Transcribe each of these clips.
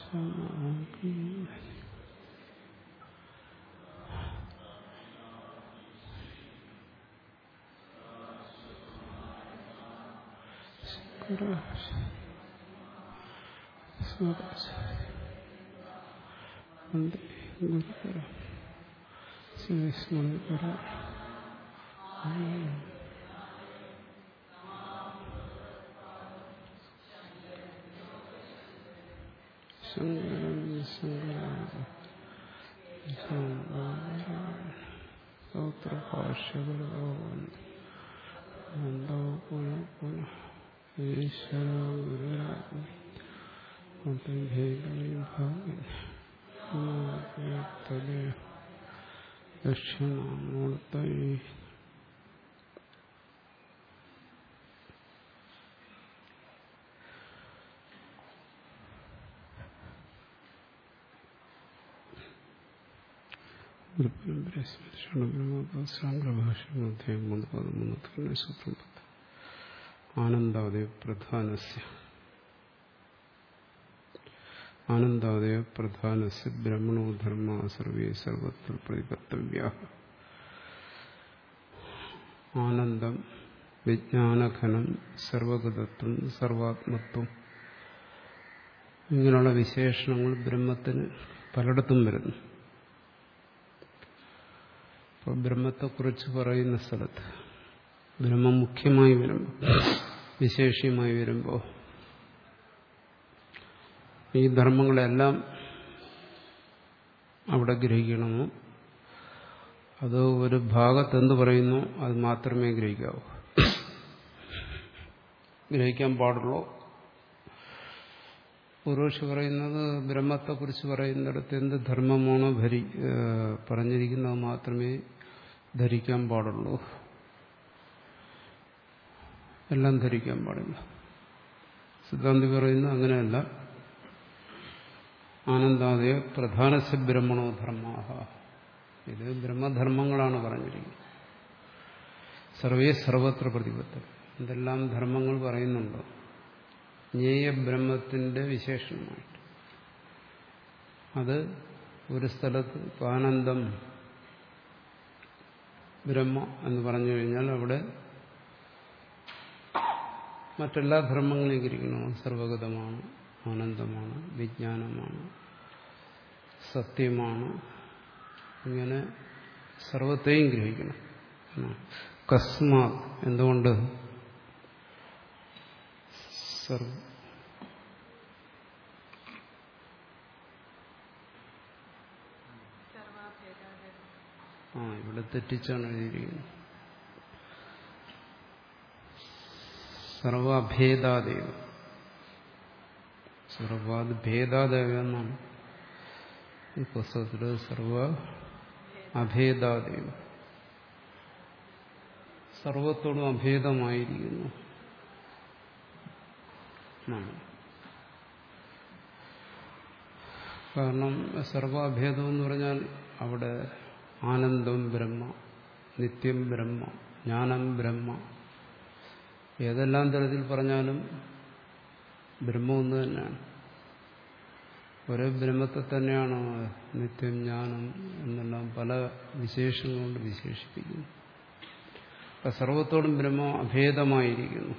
ഗുരുപര സ്മൃതിപര ശങ്കരം സൗത്രഭാഷ്യകരോ നന്ദോ പുനഃ പുനഃ ഈശ്വര ഗുരുരാജ്ഞ ദക്ഷിണാമൂർത്ത ആനന്ദാദയ പ്രധാനസ്യ ആനന്ദാദയ പ്രധാനസ്യ ബ്രഹ്മണോ ധർമ്മ സർവേ സർവത്ര പ്രതിപത്തവ്യ ആനന്ദം വിജ്ഞാനഘനം സർവഗതത്വം സർവാത്മത്വം ഇങ്ങനെയുള്ള വിശേഷണങ്ങൾ ബ്രഹ്മത്തിന് പലയിടത്തും വരുന്നു ഇപ്പോൾ ബ്രഹ്മത്തെക്കുറിച്ച് പറയുന്ന സ്ഥലത്ത് ബ്രഹ്മം മുഖ്യമായി വരുമ്പോൾ വിശേഷ്യമായി വരുമ്പോൾ ഈ ധർമ്മങ്ങളെല്ലാം അവിടെ ഗ്രഹിക്കണമോ അത് ഒരു ഭാഗത്ത് എന്ത് പറയുന്നു അത് മാത്രമേ ഗ്രഹിക്കാവൂ ഗ്രഹിക്കാൻ പാടുള്ളൂ പുരുഷ പറയുന്നത് ബ്രഹ്മത്തെക്കുറിച്ച് പറയുന്നിടത്ത് എന്ത് ധർമ്മമാണോ ഭരി പറഞ്ഞിരിക്കുന്നത് മാത്രമേ ധരിക്കാൻ പാടുള്ളൂ എല്ലാം ധരിക്കാൻ പാടില്ല സിദ്ധാന്തി പറയുന്നത് അങ്ങനെയല്ല ആനന്ദാദയ പ്രധാനസ്യ ബ്രഹ്മണോ ധർമാഹ ഇത് ബ്രഹ്മധർമ്മങ്ങളാണ് പറഞ്ഞിരിക്കുന്നത് സർവേ സർവത്ര പ്രതിപത്തം എന്തെല്ലാം ധർമ്മങ്ങൾ പറയുന്നുണ്ടോ ജ്ഞേയ ബ്രഹ്മത്തിന്റെ വിശേഷണമായിട്ട് അത് ഒരു സ്ഥലത്ത് ആനന്ദം ബ്രഹ്മ എന്ന് പറഞ്ഞു കഴിഞ്ഞാൽ അവിടെ മറ്റെല്ലാ ധർമ്മങ്ങളെയും ഗ്രഹിക്കണം സർവഗതമാണ് ആനന്ദമാണ് വിജ്ഞാനമാണ് സത്യമാണ് ഇങ്ങനെ സർവത്തെയും ഗ്രഹിക്കണം കസ്മാ എന്തുകൊണ്ട് സർവ ആ ഇവിടെ തെറ്റിച്ചാണ് എഴുതിയിരിക്കുന്നത് സർവഭേദാദേവ സർവാത് ഭേദാദേവ എന്നാണ് ഈ പുസ്തകത്തിൽ സർവ അഭേദാദേവ സർവത്തോടും അഭേദമായിരിക്കുന്നു കാരണം സർവാഭേദം എന്ന് പറഞ്ഞാൽ അവിടെ ആനന്ദം ബ്രഹ്മ നിത്യം ബ്രഹ്മ ജ്ഞാനം ബ്രഹ്മ ഏതെല്ലാം തരത്തിൽ പറഞ്ഞാലും ബ്രഹ്മം ഒന്ന് തന്നെയാണ് ഒരേ ബ്രഹ്മത്തെ തന്നെയാണ് നിത്യം ജ്ഞാനം എന്നെല്ലാം പല വിശേഷങ്ങൾ കൊണ്ട് വിശേഷിപ്പിക്കുന്നു അപ്പം സർവത്തോടും ബ്രഹ്മം അഭേദമായിരിക്കുന്നു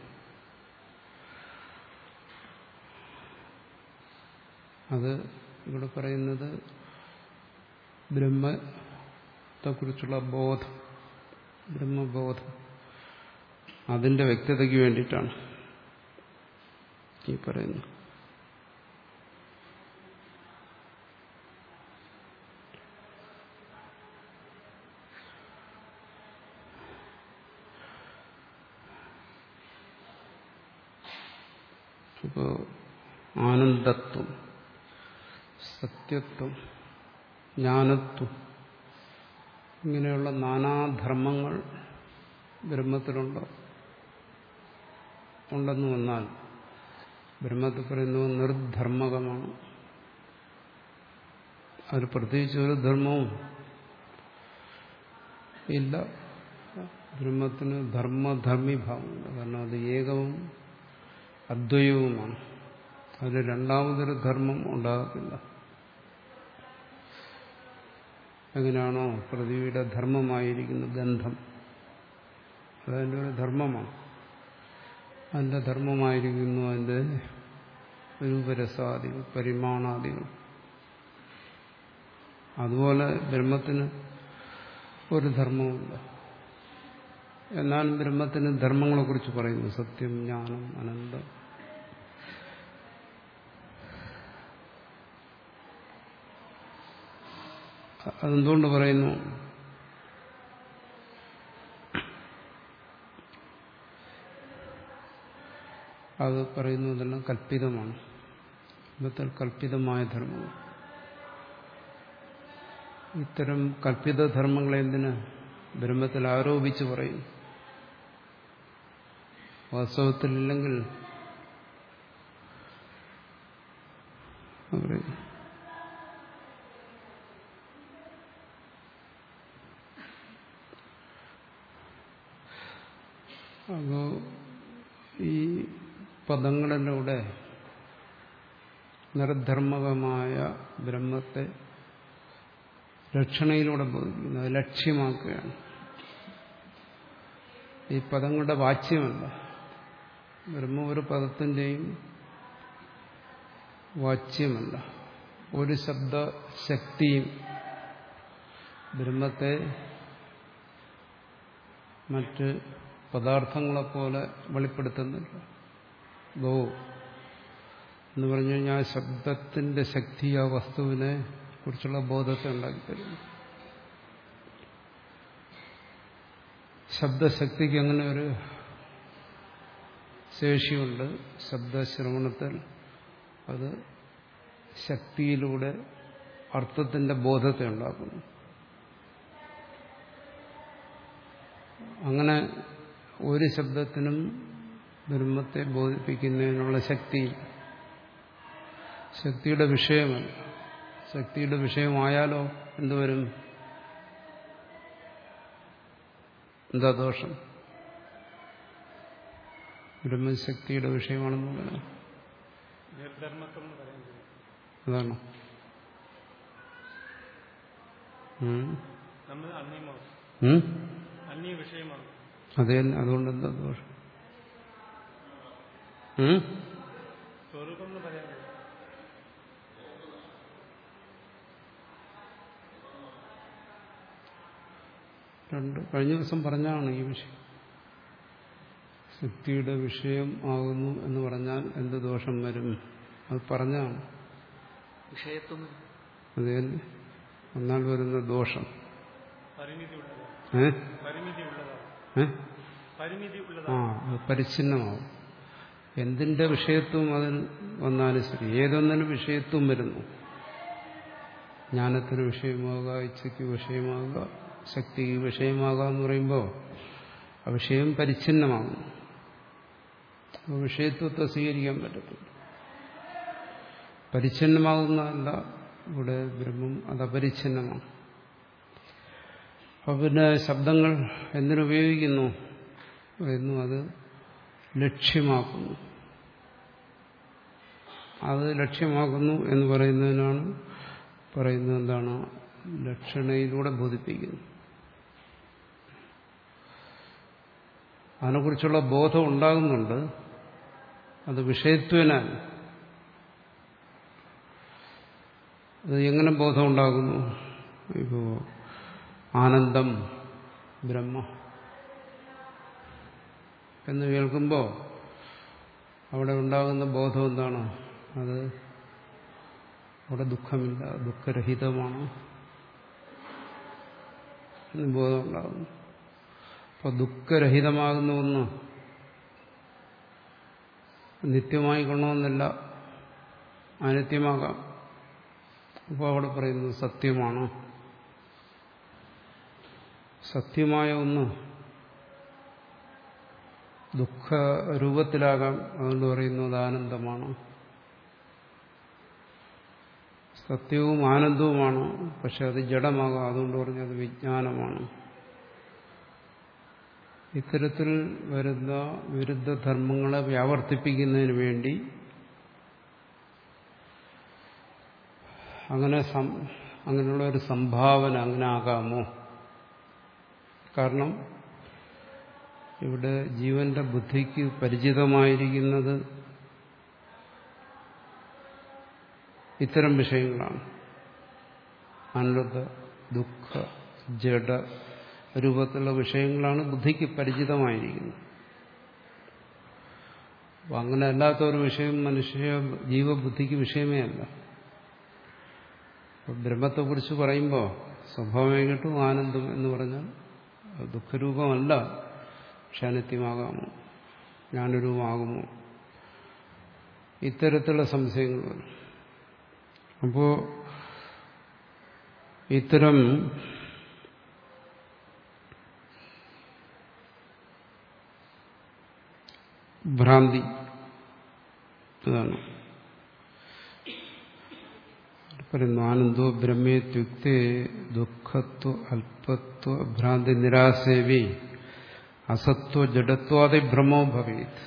അത് ഇവിടെ പറയുന്നത് ബ്രഹ്മത്തെക്കുറിച്ചുള്ള ബോധം ബ്രഹ്മബോധം അതിന്റെ വ്യക്തതയ്ക്ക് വേണ്ടിയിട്ടാണ് ഈ പറയുന്നത് ഇപ്പോ ആനന്ദത്വം സത്യത്വം ജ്ഞാനത്വം ഇങ്ങനെയുള്ള നാനാധർമ്മങ്ങൾ ബ്രഹ്മത്തിലുണ്ടോ ഉണ്ടെന്ന് വന്നാൽ ബ്രഹ്മത്തിൽ പറയുന്നത് നിർധർമ്മകമാണ് അതിൽ പ്രത്യേകിച്ച് ഒരു ധർമ്മവും ഇല്ല ബ്രഹ്മത്തിന് ധർമ്മധർമ്മി ഭാവമുണ്ട് കാരണം അത് ഏകവും അദ്വൈതവുമാണ് അതിൽ രണ്ടാമതൊരു ധർമ്മം ഉണ്ടാകത്തില്ല എങ്ങനെയാണോ പൃഥ്വിയുടെ ധർമ്മമായിരിക്കുന്ന ഗന്ധം അതതിൻ്റെ ഒരു ധർമ്മമാണ് അതിൻ്റെ ധർമ്മമായിരിക്കുന്നു അതിൻ്റെ രൂപരസാദികൾ പരിമാണാദികൾ അതുപോലെ ബ്രഹ്മത്തിന് ഒരു ധർമ്മവുമില്ല എന്നാലും ബ്രഹ്മത്തിന് ധർമ്മങ്ങളെക്കുറിച്ച് പറയുന്നു സത്യം ജ്ഞാനം അനന്തം അതെന്തുകൊണ്ട് പറയുന്നു അത് പറയുന്നതെല്ലാം കല്പിതമാണ് ഇന്നത്തെ കല്പിതമായ ധർമ്മങ്ങൾ ഇത്തരം കല്പിത ധർമ്മങ്ങളെ എന്തിന് ബ്രഹ്മത്തിൽ ആരോപിച്ച് പറയും വാസ്തവത്തിലില്ലെങ്കിൽ പറയും അപ്പോ ഈ പദങ്ങളിലൂടെ നിർധർമ്മകമായ ബ്രഹ്മത്തെ ലക്ഷണയിലൂടെ ബോധിപ്പിക്കുന്നത് ലക്ഷ്യമാക്കുകയാണ് ഈ പദങ്ങളുടെ വാച്യമല്ല ബ്രഹ്മ ഒരു പദത്തിൻ്റെയും വാച്യമല്ല ഒരു ശബ്ദശക്തിയും ബ്രഹ്മത്തെ മറ്റ് പദാർത്ഥങ്ങളെപ്പോലെ വെളിപ്പെടുത്തുന്നില്ല ഗോ എന്ന് പറഞ്ഞു കഴിഞ്ഞാൽ ശബ്ദത്തിന്റെ ശക്തി ആ വസ്തുവിനെ കുറിച്ചുള്ള ബോധത്തെ ഉണ്ടാക്കിത്തരുന്നു ശബ്ദശക്തിക്ക് അങ്ങനെ ഒരു ശേഷിയുണ്ട് ശബ്ദശ്രവണത്തിൽ അത് ശക്തിയിലൂടെ അർത്ഥത്തിന്റെ ബോധത്തെ ഉണ്ടാക്കുന്നു അങ്ങനെ ഒരു ശബ്ദത്തിനും ബ്രഹ്മത്തെ ബോധിപ്പിക്കുന്നതിനുള്ള ശക്തി ശക്തിയുടെ വിഷയമല്ല ശക്തിയുടെ വിഷയമായാലോ എന്തുവരും എന്താ ദോഷം ബ്രഹ്മശക്തിയുടെ വിഷയമാണെന്ന് പറയാം നിർധർമ്മത്വം എന്ന് പറയുന്നത് അതാണ് ഉം. നമ്മൾ അന്യമാണ് ഉം? അന്യ വിഷയമാണ് അതെ അതുകൊണ്ട് എന്താ ദോഷം ഉം? സ്വരൂപം എന്ന് പറയുന്നത് രണ്ട് കഴിഞ്ഞ ദിവസം പറഞ്ഞാണ് ഈ വിഷയം ശക്തിയുടെ വിഷയം ആകുന്നു എന്ന് പറഞ്ഞാൽ എന്ത് ദോഷം വരും അത് പറഞ്ഞാണ് വിഷയത്വം അത് തന്നെ എന്നാൽ വരുന്ന ദോഷം പരിമിതി ഉള്ളതാണ് ഏ പരിമിതി ഉള്ളതാണ് ഏ പരിമിതി ആ ഉള്ളതാണ് അത് പരിച്ഛിന്നമാവും എന്തിന്റെ വിഷയത്വം അതിൽ വന്നാലും ശരി ഏതൊന്നിനും വിഷയത്വം വരുന്നു ജ്ഞാനത്തിന് വിഷയമാകുക ഇച്ഛയ്ക്ക് വിഷയമാകുക ശക്തിക്ക് വിഷയമാകുക എന്ന് പറയുമ്പോൾ ആ വിഷയം പരിച്ഛിന്നമാകുന്നു അപ്പോൾ വിഷയത്വത്തെ സ്വീകരിക്കാൻ പറ്റത്തില്ല പരിച്ഛിന്നമാകുന്നതല്ല ഇവിടെ ബ്രഹ്മം അത് അപരിച്ഛിന്നമാണ് അപ്പൊ പിന്നെ ശബ്ദങ്ങൾ എന്തിനുപയോഗിക്കുന്നു പറയുന്നു അത് ലക്ഷ്യമാക്കുന്നു അത് ലക്ഷ്യമാക്കുന്നു എന്ന് പറയുന്നതിനാണ് പറയുന്നത് എന്താണ് ലക്ഷണയിലൂടെ ബോധിപ്പിക്കുന്നു അതിനെക്കുറിച്ചുള്ള ബോധം ഉണ്ടാകുന്നുണ്ട് അത് വിഷയത്വനാണ് അത് എങ്ങനെ ബോധം ഉണ്ടാകുന്നു ഇപ്പോ ആനന്ദം ബ്രഹ്മ എന്ന് കേൾക്കുമ്പോൾ അവിടെ ഉണ്ടാകുന്ന ബോധം എന്താണ് അത് അവിടെ ദുഃഖമില്ല ദുഃഖരഹിതമാണ് എന്ന് ബോധം ഉണ്ടാകുന്നു അപ്പോൾ ദുഃഖരഹിതമാകുന്ന ഒന്ന് നിത്യമായി കൊള്ളണമെന്നില്ല അനിത്യമാകാം അപ്പോൾ അവിടെ പറയുന്നത് സത്യമാണ് സത്യമായ ഒന്ന് ദുഃഖ രൂപത്തിലാകാം അതുകൊണ്ട് പറയുന്നത് ആനന്ദമാണ് സത്യവും ആനന്ദവുമാണ് പക്ഷെ അത് ജഡമാകാം അതുകൊണ്ട് പറഞ്ഞത് വിജ്ഞാനമാണ് ഇത്തരത്തിൽ വരുന്ന വിരുദ്ധ ധർമ്മങ്ങളെ വ്യാവർത്തിപ്പിക്കുന്നതിന് വേണ്ടി അങ്ങനെ സം- അങ്ങനെയുള്ള ഒരു സംഭാവന അങ്ങനെ ആകാമോ കാരണം ഇവിടെ ജീവന്റെ ബുദ്ധിക്ക് പരിചിതമായിരിക്കുന്നത് ഇത്തരം വിഷയങ്ങളാണ് അനൃത ദുഃഖ ജഡ രൂപത്തിലുള്ള വിഷയങ്ങളാണ് ബുദ്ധിക്ക് പരിചിതമായിരിക്കുന്നത് അപ്പൊ അങ്ങനെ അല്ലാത്ത ഒരു വിഷയം മനുഷ്യ ജീവബുദ്ധിക്ക് വിഷയമേ അല്ല അപ്പൊ ബ്രഹ്മത്തെക്കുറിച്ച് പറയുമ്പോൾ സ്വാഭാവികമായിട്ടും ആനന്ദം എന്ന് പറഞ്ഞാൽ അത് ദുഃഖരൂപമല്ല പക്ഷെ അനിത്യമാകാമോ ജ്ഞാനരൂപമാകുമോ ഇത്തരത്തിലുള്ള സംശയങ്ങൾ വരും അപ്പോ ഇത്തരം ഭ്രാന്തി അതാണ് പറയുന്നു ആനന്ദോ ബ്രഹ്മേത്യുക്തേ ദുഃഖത്വ അല്പത്വ ഭ്രാന്തി നിരാസേവി അസത്വ ജഡത്വാദി ഭ്രമോ ഭവേത്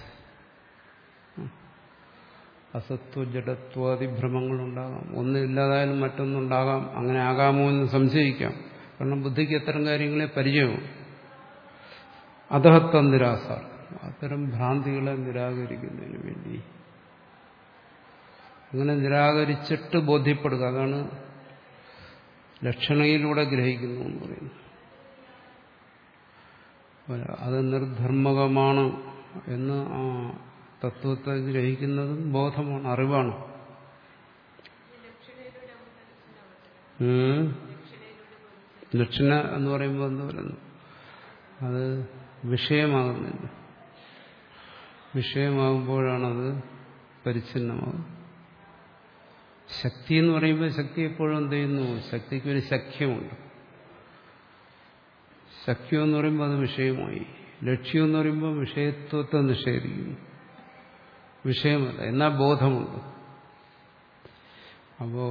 അസത്വ ജഡത്വാദി ഭ്രമങ്ങളുണ്ടാകാം ഒന്നില്ലാതായാലും മറ്റൊന്നുണ്ടാകാം അങ്ങനെ ആകാമോ എന്ന് സംശയിക്കാം കാരണം ബുദ്ധിക്ക് അത്തരം കാര്യങ്ങളെ പരിചയവും അതഹത്വ നിരാസ അത്തരം ഭ്രാന്തികളെ നിരാകരിക്കുന്നതിന് വേണ്ടി അങ്ങനെ നിരാകരിച്ചിട്ട് ബോധ്യപ്പെടുക അതാണ് ലക്ഷണയിലൂടെ ഗ്രഹിക്കുന്നു എന്ന് പറയുന്നു അത് നിർധർമ്മകമാണ് എന്ന് ആ തത്വത്തെ ഗ്രഹിക്കുന്നതും ബോധമാണ് അറിവാണ് ഉം. ലക്ഷണ എന്ന് പറയുമ്പോൾ എന്ത് പറയുന്നു അത് വിഷയമാകുന്നില്ല വിഷയമാകുമ്പോഴാണത് പരിച്ഛിന്നമാകും ശക്തി എന്ന് പറയുമ്പോൾ ശക്തി എപ്പോഴും എന്ത് ചെയ്യുന്നു ശക്തിക്ക് ഒരു സഖ്യമുണ്ട് സഖ്യം എന്ന് പറയുമ്പോൾ അത് വിഷയമായി ലക്ഷ്യം എന്ന് പറയുമ്പോൾ വിഷയത്വത്തെ നിഷേധിക്കുന്നു വിഷയമല്ല എന്നാൽ ബോധമുണ്ട് അപ്പോ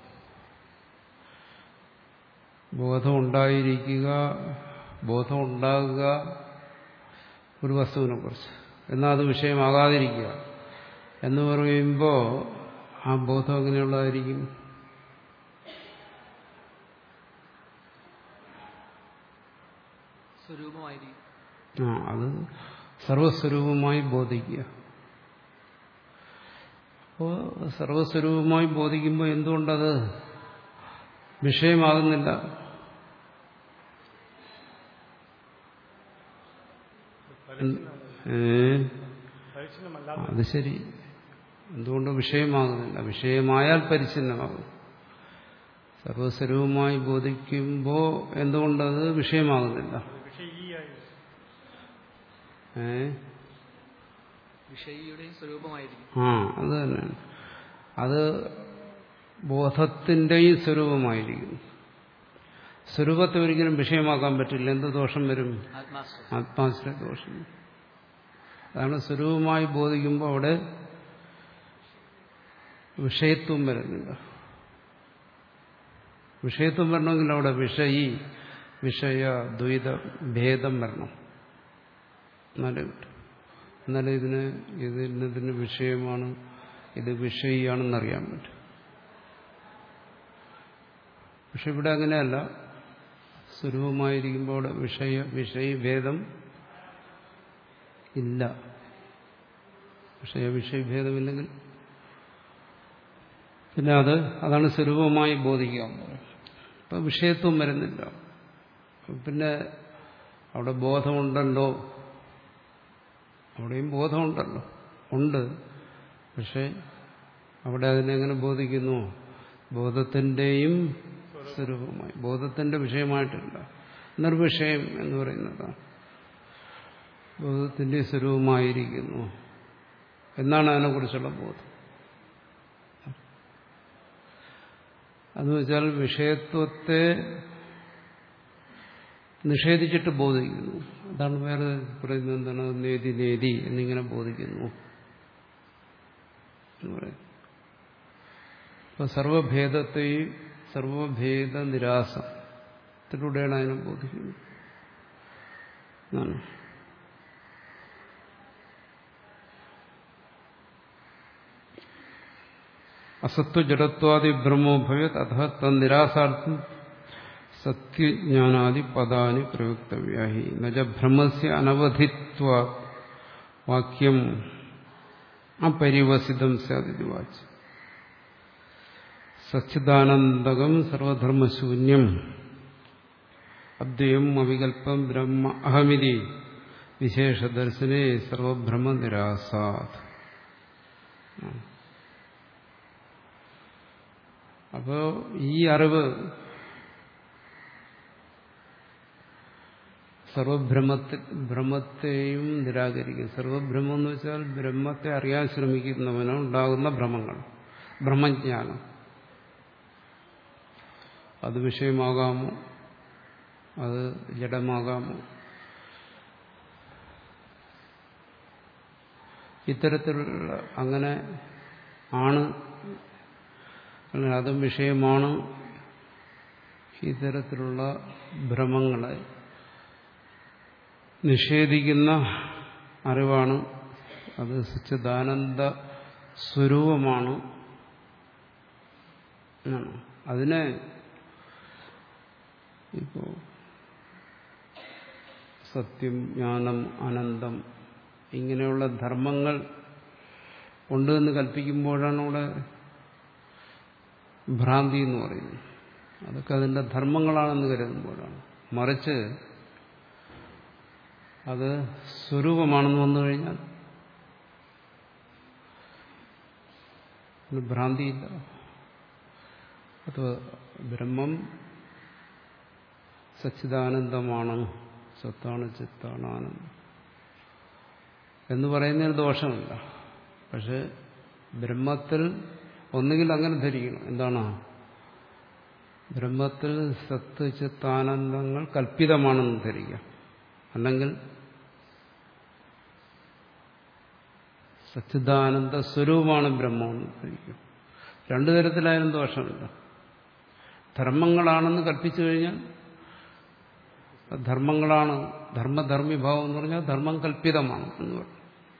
ബോധം ഉണ്ടായിരിക്കുക ബോധം ഉണ്ടാകുക ഒരു വസ്തുവിനെ കുറിച്ച് എന്നാൽ അത് വിഷയമാകാതിരിക്കുക എന്ന് പറയുമ്പോൾ ആ ബോധം എങ്ങനെയുള്ളതായിരിക്കും സ്വരൂപമായിരിക്കും ആ അത് സർവസ്വരൂപമായി ബോധിക്കുക അപ്പോൾ സർവസ്വരൂപമായി ബോധിക്കുമ്പോൾ എന്തുകൊണ്ടത് വിഷയമാകുന്നില്ല ഏ പരിച്ഛിന്നമല്ല അത് ശരി എന്തുകൊണ്ട് വിഷയമാകുന്നില്ല വിഷയമായാൽ പരിച്ഛിന്നമാകും സർവസ്വരൂപമായി ബോധിക്കുമ്പോൾ എന്തുകൊണ്ടത് വിഷയമാകുന്നില്ല വിഷയീയായി ഏ വിഷയിയുടെയും സ്വരൂപമായിരിക്കും ആ അത് തന്നെയാണ് അത് ബോധത്തിന്റെയും സ്വരൂപമായിരിക്കും സ്വരൂപത്തെ ഒരിക്കലും വിഷയമാക്കാൻ പറ്റില്ല എന്ത് ദോഷം വരും ആത്മാശ്രയം ആത്മാശ്രയ ദോഷം അതാണ് സ്വരൂപമായി ബോധിക്കുമ്പോൾ അവിടെ വിഷയത്വം വരുന്നില്ല വിഷയത്വം വരണമെങ്കിൽ അവിടെ വിഷയി വിഷയ ദ്വൈത ഭേദം വരണം എന്നാലേ കിട്ടും എന്നാലേ ഇതിന് ഇത് ഇന്നതിന് വിഷയമാണ് ഇത് വിഷയിയാണെന്നറിയാൻ പറ്റും പക്ഷെ ഇവിടെ അങ്ങനെയല്ല സ്വരൂപമായിരിക്കുമ്പോൾ അവിടെ വിഷയ വിഷയഭേദം ഇല്ല വിഷയ വിഷയഭേദമില്ലെങ്കിൽ പിന്നെ അത് അതാണ് സ്വരൂപമായി ബോധിക്കുക എന്ന് പറയും. അപ്പൊ വിഷയത്വം വരുന്നില്ല പിന്നെ അവിടെ ബോധമുണ്ടല്ലോ അവിടെയും ബോധമുണ്ടല്ലോ ഉണ്ട് പക്ഷെ അവിടെ അതിനെങ്ങനെ ബോധിക്കുന്നു ബോധത്തിന്റെയും സ്വരൂപമായി ബോധത്തിന്റെ വിഷയമായിട്ടില്ല നിർവിഷയം എന്ന് പറയുന്നതാണ് ബോധത്തിന്റെ സ്വരൂപമായിരിക്കുന്നു എന്നാണ് അതിനെക്കുറിച്ചുള്ള ബോധം അതെന്ന് വെച്ചാൽ വിഷയത്വത്തെ നിഷേധിച്ചിട്ട് ബോധിക്കുന്നു അതാണ് വേറെ പറയുന്നത് എന്താണ് നേതി നേതി എന്നിങ്ങനെ ബോധിക്കുന്നു എന്ന് പറയും അപ്പൊ സർവഭേദത്തെയും സർവഭേദ നിരാസത്തിലൂടെയാണ് അതിനെ ബോധിക്കുന്നത് എന്നാണ് അസത്വ ജഡത്വാദി ബ്രഹ്മോ ഭവേത് അഥ തന്നിരാസാർത്ഥം സത്യജ്ഞാനാദി പദാനി പ്രയുക്തവ്യാഹി എന്നുവെച്ചാൽ ബ്രഹ്മസ്യ അനവധിത്വ വാക്യം അപരിവസിതം സ്യാദിതി വാച്ച് സച്ചിദാനന്ദകം സർവധർമ്മശൂന്യം അദ്വയം അവികൽപ്പം ബ്രഹ്മ അഹമിതി വിശേഷദർശനെ സർവഭ്രമ നിരാസാത് അപ്പോ ഈ അറിവ് സർവഭ്രമത്തെ ഭ്രമത്തെയും നിരാകരിക്കും സർവഭ്രമം എന്ന് വെച്ചാൽ ബ്രഹ്മത്തെ അറിയാൻ ശ്രമിക്കുന്നവന് ഉണ്ടാകുന്ന ഭ്രമങ്ങൾ ബ്രഹ്മജ്ഞാനം അത് വിഷയമാകാമോ അത് ജഡമാകാമോ ഇത്തരത്തിലുള്ള അങ്ങനെ ആണ് അല്ലെങ്കിൽ അതും വിഷയമാണ് ഇത്തരത്തിലുള്ള ഭ്രമങ്ങളെ നിഷേധിക്കുന്ന അറിവാണ് അത് സച്ചിദാനന്ദ സ്വരൂപമാണ് എന്നാണ് അതിനെ ഇപ്പോ സത്യം ജ്ഞാനം അനന്തം ഇങ്ങനെയുള്ള ധർമ്മങ്ങൾ ഉണ്ട് എന്ന് കൽപ്പിക്കുമ്പോഴാണ് ഇവിടെ ഭ്രാന്തി എന്ന് പറയുന്നത് അതൊക്കെ അതിന്റെ ധർമ്മങ്ങളാണെന്ന് കരുതുമ്പോഴാണ് മറിച്ച് അത് സ്വരൂപമാണെന്ന് വന്നു കഴിഞ്ഞാൽ ഭ്രാന്തിയില്ല അത് ബ്രഹ്മം സച്ചിദാനന്ദമാണ് സത്താണ് ചിത്താണ് ആനന്ദം എന്ന് പറയുന്നതിന് ദോഷമില്ല പക്ഷെ ബ്രഹ്മത്തിൽ ഒന്നുകിൽ അങ്ങനെ ധരിക്കണം എന്താണ് ബ്രഹ്മത്തിൽ സത്ത് ചിത്താനന്ദങ്ങൾ കൽപ്പിതമാണെന്ന് ധരിക്കാം അല്ലെങ്കിൽ സച്ചിദാനന്ദ സ്വരൂപമാണ് ബ്രഹ്മമെന്ന് ധരിക്കും രണ്ടു തരത്തിലായാലും ദോഷമില്ല ധർമ്മങ്ങളാണെന്ന് കൽപ്പിച്ചു കഴിഞ്ഞാൽ ധർമ്മങ്ങളാണ് ധർമ്മധർമ്മിഭാവം എന്ന് പറഞ്ഞാൽ ധർമ്മം കൽപ്പിതമാണ് എന്ന് പറഞ്ഞു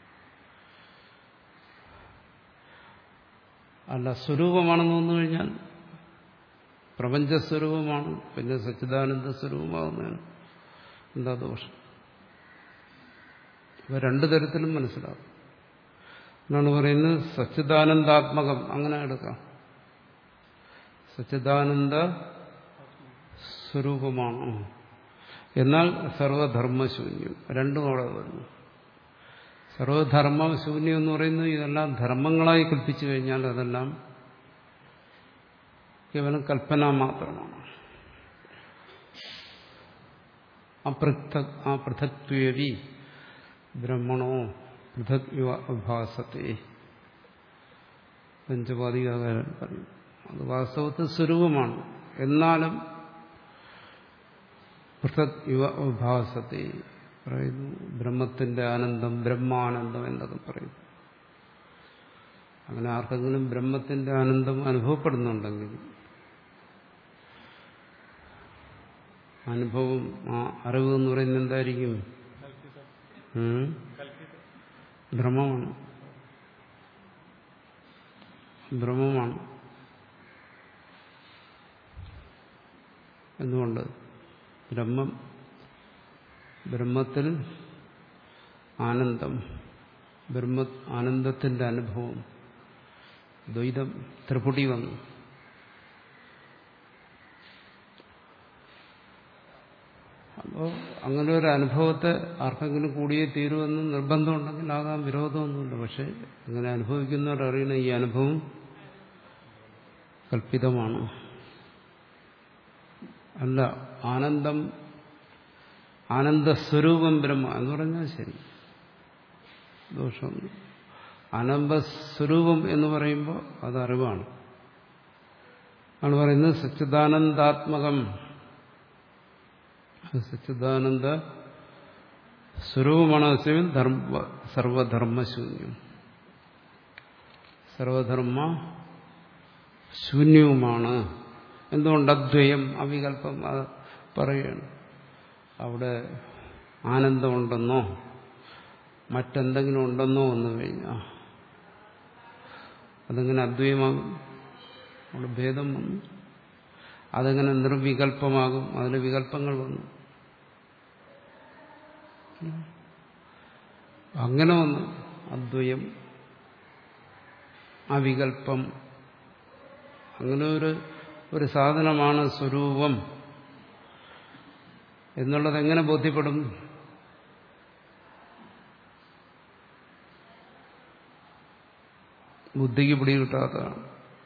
അല്ല സ്വരൂപമാണെന്ന് വന്നു കഴിഞ്ഞാൽ പ്രപഞ്ചസ്വരൂപമാണ് പിന്നെ സച്ചിദാനന്ദ സ്വരൂപമാകുന്നതിന് എന്താ ദോഷം ഇവ രണ്ടു തരത്തിലും മനസ്സിലാവും എന്നാണ് പറയുന്നത് സച്ചിദാനന്ദാത്മകം അങ്ങനെ എടുക്കാം സച്ചിദാനന്ദ സ്വരൂപമാണ് എന്നാൽ സർവധർമ്മശൂന്യം രണ്ടും അവിടെ വരുന്നു സർവധർമ്മശൂന്യം എന്ന് പറയുന്നത് ഇതെല്ലാം ധർമ്മങ്ങളായി കൽപ്പിച്ചു കഴിഞ്ഞാൽ അതെല്ലാം കേവലം കൽപ്പന മാത്രമാണ് അപൃഥക് ആ പൃഥക്വേവി ബ്രഹ്മണോ പൃഥക് യുവ അഭാസത്തെ പഞ്ചപാതികാകാരൻ പറഞ്ഞു അത് വാസ്തവത്തിൽ സ്വരൂപമാണ് എന്നാലും പൃഥക് യുവ ഉഭാസത്തെ പറയുന്നു ബ്രഹ്മത്തിന്റെ ആനന്ദം ബ്രഹ്മാനന്ദം എന്നൊക്കെ പറയുന്നു അങ്ങനെ ആർക്കെങ്കിലും ബ്രഹ്മത്തിന്റെ ആനന്ദം അനുഭവപ്പെടുന്നുണ്ടെങ്കിൽ അനുഭവം ആ അറിവ് എന്ന് പറയുന്നത് എന്തായിരിക്കും ഉം? ഭ്രമമാണ് ഭ്രമമാണ് എന്തുകൊണ്ട് ബ്രഹ്മം ബ്രഹ്മത്തിൽ ആനന്ദം ബ്രഹ്മ ആനന്ദത്തിന്റെ അനുഭവം ദ്വൈതം ത്രിപുടി വന്നു അപ്പോൾ അങ്ങനെ ഒരു അനുഭവത്തെ ആർക്കെങ്കിലും കൂടിയേ തീരുമെന്ന് നിർബന്ധമുണ്ടെങ്കിൽ ആകാം വിരോധമൊന്നുമില്ല പക്ഷെ അങ്ങനെ അനുഭവിക്കുന്നവരറിയണ ഈ അനുഭവം കൽപ്പിതമാണ് അല്ല ആനന്ദം ആനന്ദസ്വരൂപം ബ്രഹ്മ എന്ന് പറഞ്ഞാൽ ശരി ദോഷമൊന്നും ആനന്ദസ്വരൂപം എന്ന് പറയുമ്പോൾ അത് അറിവാണ് ആണ് പറയുന്നത് സച്ചിദാനന്ദാത്മകം സച്ചിദാനന്ദ സ്വരൂപമാണ് അസ്യം ധർമ്മ സർവധർമ്മശൂന്യം സർവധർമ്മ ശൂന്യവുമാണ് എന്തുകൊണ്ട് അദ്വയം അവികല്പം അത് പറയുകയാണ് അവിടെ ആനന്ദമുണ്ടെന്നോ മറ്റെന്തെങ്കിലും ഉണ്ടെന്നോ വന്നു കഴിഞ്ഞാൽ അതെങ്ങനെ അദ്വയമാകും അവിടെ ഭേദം വന്നു അതെങ്ങനെ നിർവികൽപ്പമാകും അതിൽ വികല്പങ്ങൾ വന്നു അങ്ങനെ വന്നു അദ്വയം അവികൽപ്പം അങ്ങനെ ഒരു ഒരു സാധനമാണ് സ്വരൂപം എന്നുള്ളത് എങ്ങനെ ബോധ്യപ്പെടും ബുദ്ധിക്ക് പിടികിട്ടാത്തതാണ്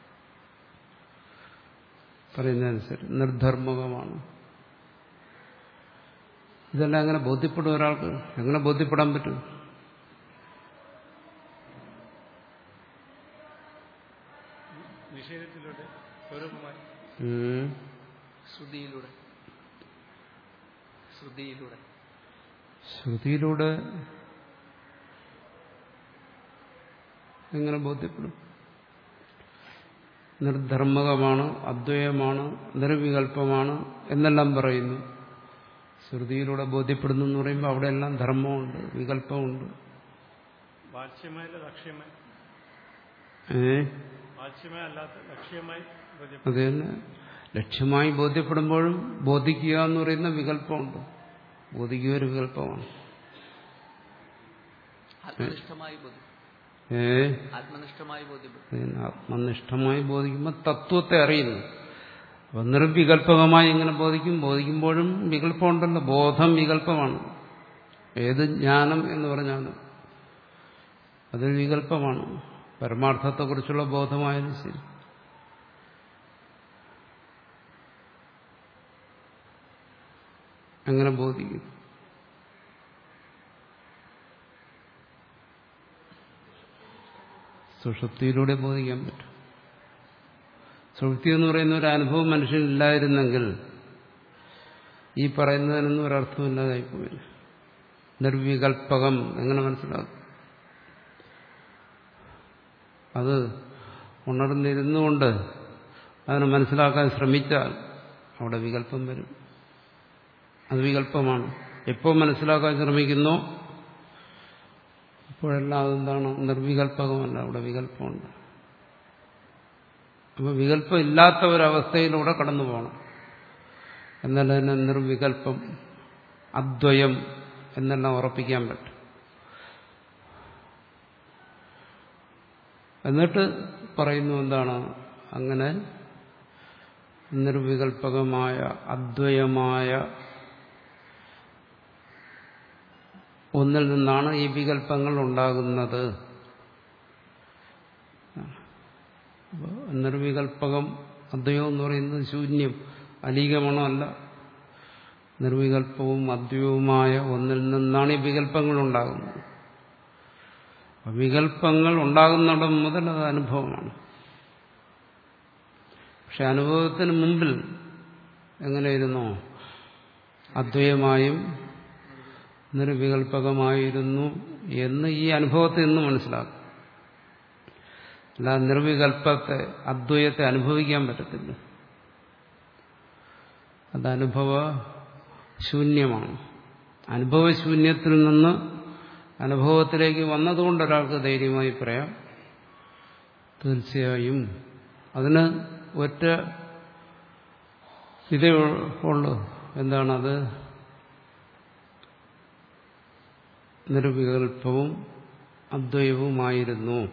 പറയുന്നതനുസരിച്ച് നിർധർമ്മകമാണ് ഇതെല്ലാം എങ്ങനെ ബോധ്യപ്പെടും ഒരാൾക്ക് എങ്ങനെ ബോധ്യപ്പെടാൻ പറ്റും നിഷേധത്തിലൂടെ സ്വരൂപമായി ഉം. ശ്രുതിയിലൂടെ ശ്രുതിയിലൂടെ ശ്രുതിയിലൂടെ എങ്ങനെ ബോധ്യപ്പെടും നിർധർമ്മകമാണ് അദ്വയമാണ് നിർവികൽപ്പമാണ് എന്നെല്ലാം പറയുന്നു ശ്രുതിയിലൂടെ ബോധ്യപ്പെടുന്നു എന്ന് പറയുമ്പോൾ അവിടെയെല്ലാം ധർമ്മമുണ്ട് വികല്പമുണ്ട് വാച്യമായല്ല ലക്ഷ്യമായി ഏ വാച്യമായി അല്ലാത്ത ലക്ഷ്യമായി ബോധ്യപ്പെടും അത് തന്നെ ലക്ഷ്യമായി ബോധ്യപ്പെടുമ്പോഴും ബോധിക്കുക എന്ന് പറയുന്ന വികല്പമുണ്ട് ബോധിക്കുക ഒരു വികല്പമാണ് ആത്മനിഷ്ഠമായി ബോധ്യം ഏ ആത്മനിഷ്ഠമായി ബോധ്യപ്പെടും അതിന് ആത്മനിഷ്ഠമായി ബോധിക്കുമ്പോൾ തത്വത്തെ അറിയുന്നു അപ്പൊ നിർവികൽപകമായി എങ്ങനെ ബോധിക്കും ബോധിക്കുമ്പോഴും വികല്പമുണ്ടല്ലോ ബോധം വികല്പമാണ് ഏത് ജ്ഞാനം എന്ന് പറഞ്ഞാലും അതൊരു വികല്പമാണ് പരമാർത്ഥത്തെക്കുറിച്ചുള്ള ബോധമായാലും ശരി എങ്ങനെ ബോധിക്കും സുഷുപ്തിയിലൂടെ ബോധിക്കാൻ പറ്റും സുഷുപ്തി എന്ന് പറയുന്ന ഒരു അനുഭവം മനുഷ്യനില്ലായിരുന്നെങ്കിൽ ഈ പറയുന്നതിനൊന്നും ഒരർത്ഥമില്ലാതായി പോയില്ല നിർവികൽപകം എങ്ങനെ മനസ്സിലാക്കും അത് ഉണർന്നിരുന്നുകൊണ്ട് അതിനെ മനസ്സിലാക്കാൻ ശ്രമിച്ചാൽ അവിടെ വികല്പം വരും അത് വികല്പമാണ് എപ്പോൾ മനസ്സിലാക്കാൻ ശ്രമിക്കുന്നോ അപ്പോഴെല്ലാം അതെന്താണ് നിർവികൽപകമല്ല അവിടെ വികല്പമുണ്ട് അപ്പോൾ വികല്പം ഇല്ലാത്ത ഒരവസ്ഥയിലൂടെ കടന്നു പോകണം എന്നാൽ അതിനെ നിർവികല്പം അദ്വയം എന്നെല്ലാം ഉറപ്പിക്കാൻ പറ്റും എന്നിട്ട് പറയുന്നു എന്താണ് അങ്ങനെ നിർവികൽപകമായ അദ്വയമായ ഒന്നിൽ നിന്നാണ് ഈ വികല്പങ്ങൾ ഉണ്ടാകുന്നത് അപ്പോൾ നിർവികൽപകം അദ്വയം എന്ന് പറയുന്നത് ശൂന്യം അലീകമണമല്ല നിർവികൽപ്പവും അദ്വയവുമായ ഒന്നിൽ നിന്നാണ് ഈ വികല്പങ്ങൾ ഉണ്ടാകുന്നത് അപ്പോൾ വികല്പങ്ങൾ ഉണ്ടാകുന്നിടം മുതൽ അത് അനുഭവമാണ് പക്ഷെ അനുഭവത്തിന് മുമ്പിൽ എങ്ങനെയിരുന്നു അദ്വയമായും നിർവികൽപകമായിരുന്നു എന്ന് ഈ അനുഭവത്തിൽ നിന്ന് മനസ്സിലാക്കും അല്ല നിർവികൽപ്പത്തെ അദ്വയത്തെ അനുഭവിക്കാൻ പറ്റത്തില്ല അത് അനുഭവ ശൂന്യമാണ് അനുഭവശൂന്യത്തിൽ നിന്ന് അനുഭവത്തിലേക്ക് വന്നതുകൊണ്ട് ഒരാൾക്ക് ധൈര്യമായി പറയാം തീർച്ചയായും അതിന് ഒറ്റ ഇതേ ഉള്ളൂ എന്താണത് നിർവികൽപ്പവും അദ്വൈതവുമായിരുന്നു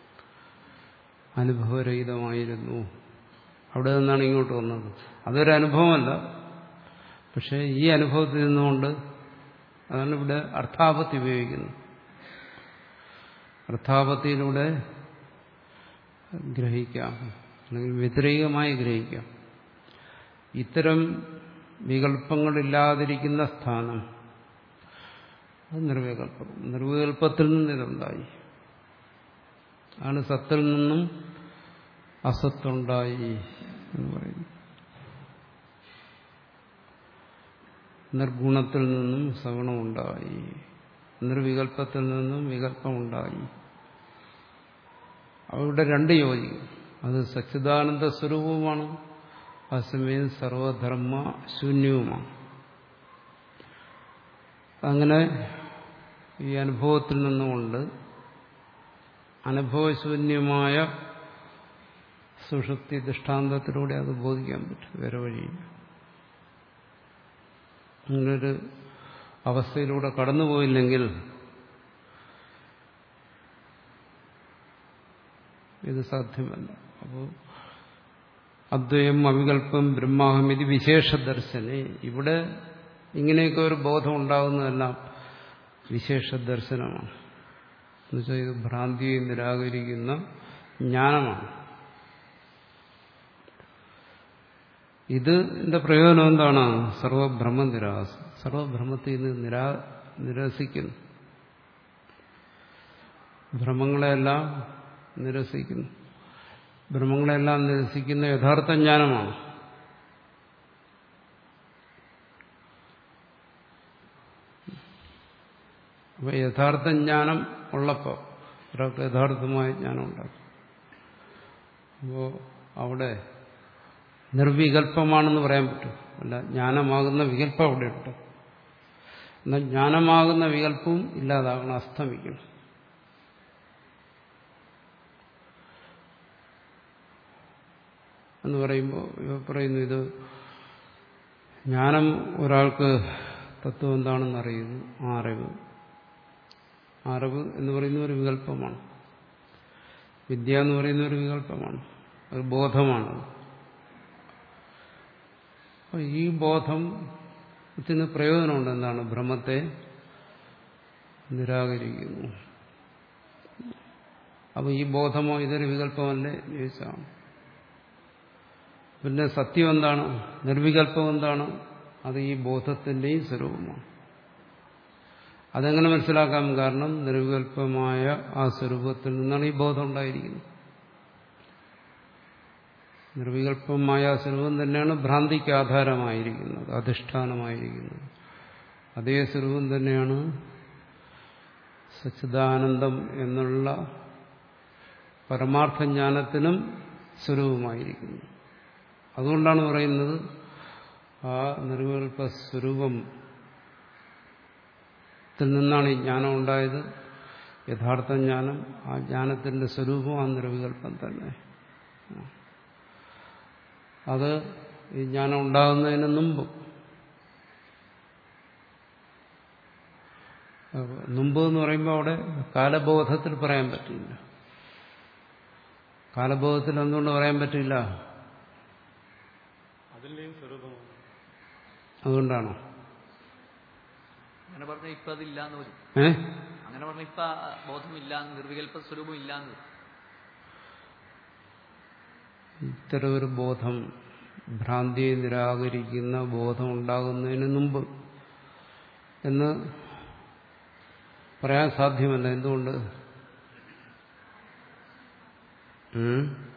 അനുഭവരഹിതമായിരുന്നു അവിടെ നിന്നാണ് ഇങ്ങോട്ട് വന്നത് അതൊരു അനുഭവമല്ല പക്ഷെ ഈ അനുഭവത്തിൽ നിന്നുകൊണ്ട് അതാണ് ഇവിടെ അർത്ഥാപത്തി ഉപയോഗിക്കുന്നത് അർത്ഥാപത്തിയിലൂടെ ഗ്രഹിക്കാം അല്ലെങ്കിൽ വ്യതിരേകമായി ഗ്രഹിക്കാം ഇത്തരം വികല്പങ്ങളില്ലാതിരിക്കുന്ന സ്ഥാനം അത് നിർവികൽപ്പം നിർവികൽപ്പത്തിൽ നിന്ന് ഇതുണ്ടായി ആണ് സത്തിൽ നിന്നും അസത്തുണ്ടായി എന്ന് പറയുന്നു നിർഗുണത്തിൽ നിന്നും സഗുണമുണ്ടായി നിർവികൽപ്പത്തിൽ നിന്നും വികല്പമുണ്ടായി അവിടെ രണ്ട് യോജിക്കും അത് സച്ചിദാനന്ദ സ്വരൂപവുമാണ് അസമയം സർവധർമ്മ ശൂന്യവുമാണ് അങ്ങനെ ഈ അനുഭവത്തിൽ നിന്നുകൊണ്ട് അനുഭവശൂന്യമായ സുഷുപ്തി ദൃഷ്ടാന്തത്തിലൂടെ അത് ബോധിക്കാൻ പറ്റും വേറെ വഴിയില്ല അങ്ങനൊരു അവസ്ഥയിലൂടെ കടന്നുപോയില്ലെങ്കിൽ ഇത് സാധ്യമല്ല അപ്പോൾ അദ്വയം അവികല്പം ബ്രഹ്മാഹമിതി വിശേഷ ദർശനെ ഇവിടെ ഇങ്ങനെയൊക്കെ ഒരു ബോധം ഉണ്ടാകുന്നതെല്ലാം വിശേഷ ദർശനമാണ് എന്നുവെച്ചാൽ ഇത് ഭ്രാന്തിയെ നിരാകരിക്കുന്ന ജ്ഞാനമാണ് ഇതിന്റെ പ്രയോജനം എന്താണ് സർവബ്രഹ്മ നിരാസ സർവബ്രഹ്മത്തിൽ നിന്ന് നിരാ നിരസിക്കുന്നു ഭ്രമങ്ങളെല്ലാം നിരസിക്കുന്നു ബ്രഹ്മങ്ങളെല്ലാം നിരസിക്കുന്ന യഥാർത്ഥ ജ്ഞാനമാണ് അപ്പൊ യഥാർത്ഥ ജ്ഞാനം ഉള്ളപ്പോൾ ഒരാൾക്ക് യഥാർത്ഥമായ ജ്ഞാനം ഉണ്ടാക്കും അപ്പോൾ അവിടെ നിർവികല്പമാണെന്ന് പറയാൻ പറ്റും അല്ല ജ്ഞാനമാകുന്ന വികല്പം അവിടെ ഉണ്ട് എന്നാൽ ജ്ഞാനമാകുന്ന വികല്പവും ഇല്ലാതാകണം അസ്തമിക്കണം എന്ന് പറയുമ്പോൾ ഇവ പറയുന്നു ഇത് ജ്ഞാനം ഒരാൾക്ക് തത്വം എന്താണെന്ന് അറിയുന്നു ആ അറിവ് ആ അറിവ് എന്ന് പറയുന്ന ഒരു വികല്പമാണ് വിദ്യ എന്ന് പറയുന്ന ഒരു വികല്പമാണ് ഒരു ബോധമാണ് അപ്പോൾ ഈ ബോധത്തിന് പ്രയോജനമുണ്ട് എന്താണ് ഭ്രമത്തെ നിരാകരിക്കുന്നു അപ്പോൾ ഈ ബോധമോ ഇതൊരു വികല്പമല്ലേ ചോദിച്ചാണ് പിന്നെ സത്യം എന്താണ് നിർവികല്പം എന്താണ് അത് ഈ ബോധത്തിന്റെയും സ്വരൂപമാണ് അതെങ്ങനെ മനസ്സിലാക്കാം കാരണം നിർവികല്പമായ ആ സ്വരൂപത്തിൽ നിന്നാണ് ഈ ബോധം ഉണ്ടായിരിക്കുന്നത് നിർവികല്പമായ ആ സ്വരൂപം തന്നെയാണ് ഭ്രാന്തിക്ക് ആധാരമായിരിക്കുന്നത് അധിഷ്ഠാനമായിരിക്കുന്നത് അതേ സ്വരൂപം തന്നെയാണ് സച്ചിദാനന്ദം എന്നുള്ള പരമാർത്ഥ ജ്ഞാനത്തിനും സ്വരൂപമായിരിക്കുന്നു അതുകൊണ്ടാണ് പറയുന്നത് ആ നിർവികൽപ്പ സ്വരൂപത്തിൽ നിന്നാണ് ഈ ജ്ഞാനം ഉണ്ടായത് യഥാർത്ഥ ജ്ഞാനം ആ ജ്ഞാനത്തിന്റെ സ്വരൂപം ആ നിർവികൽപ്പം തന്നെ അത് ഈ ജ്ഞാനം ഉണ്ടാകുന്നതിന് മുമ്പ് മുമ്പ് എന്ന് പറയുമ്പോൾ അവിടെ കാലബോധത്തിൽ പറയാൻ പറ്റില്ല കാലബോധത്തിൽ എന്തുകൊണ്ട് പറയാൻ പറ്റില്ല അതിന്റെയും സ്വരൂപമാണ് അതുകൊണ്ടാണോ അങ്ങനെ പറഞ്ഞ ഇപ്പൊ അതില്ലാന്ന് വരും ഏ അങ്ങനെ പറഞ്ഞ ഇപ്പൊ ആ ബോധമില്ല നിർവികല്പ സ്വരൂപം ഇല്ലാന്ന് വരും ഇത്തരം ഒരു ബോധം ഭ്രാന്തിയെ നിരാകരിക്കുന്ന ബോധം ഉണ്ടാകുന്നതിന് മുമ്പ് എന്ന് പറയാൻ സാധ്യമല്ല എന്തുകൊണ്ട് ഉം?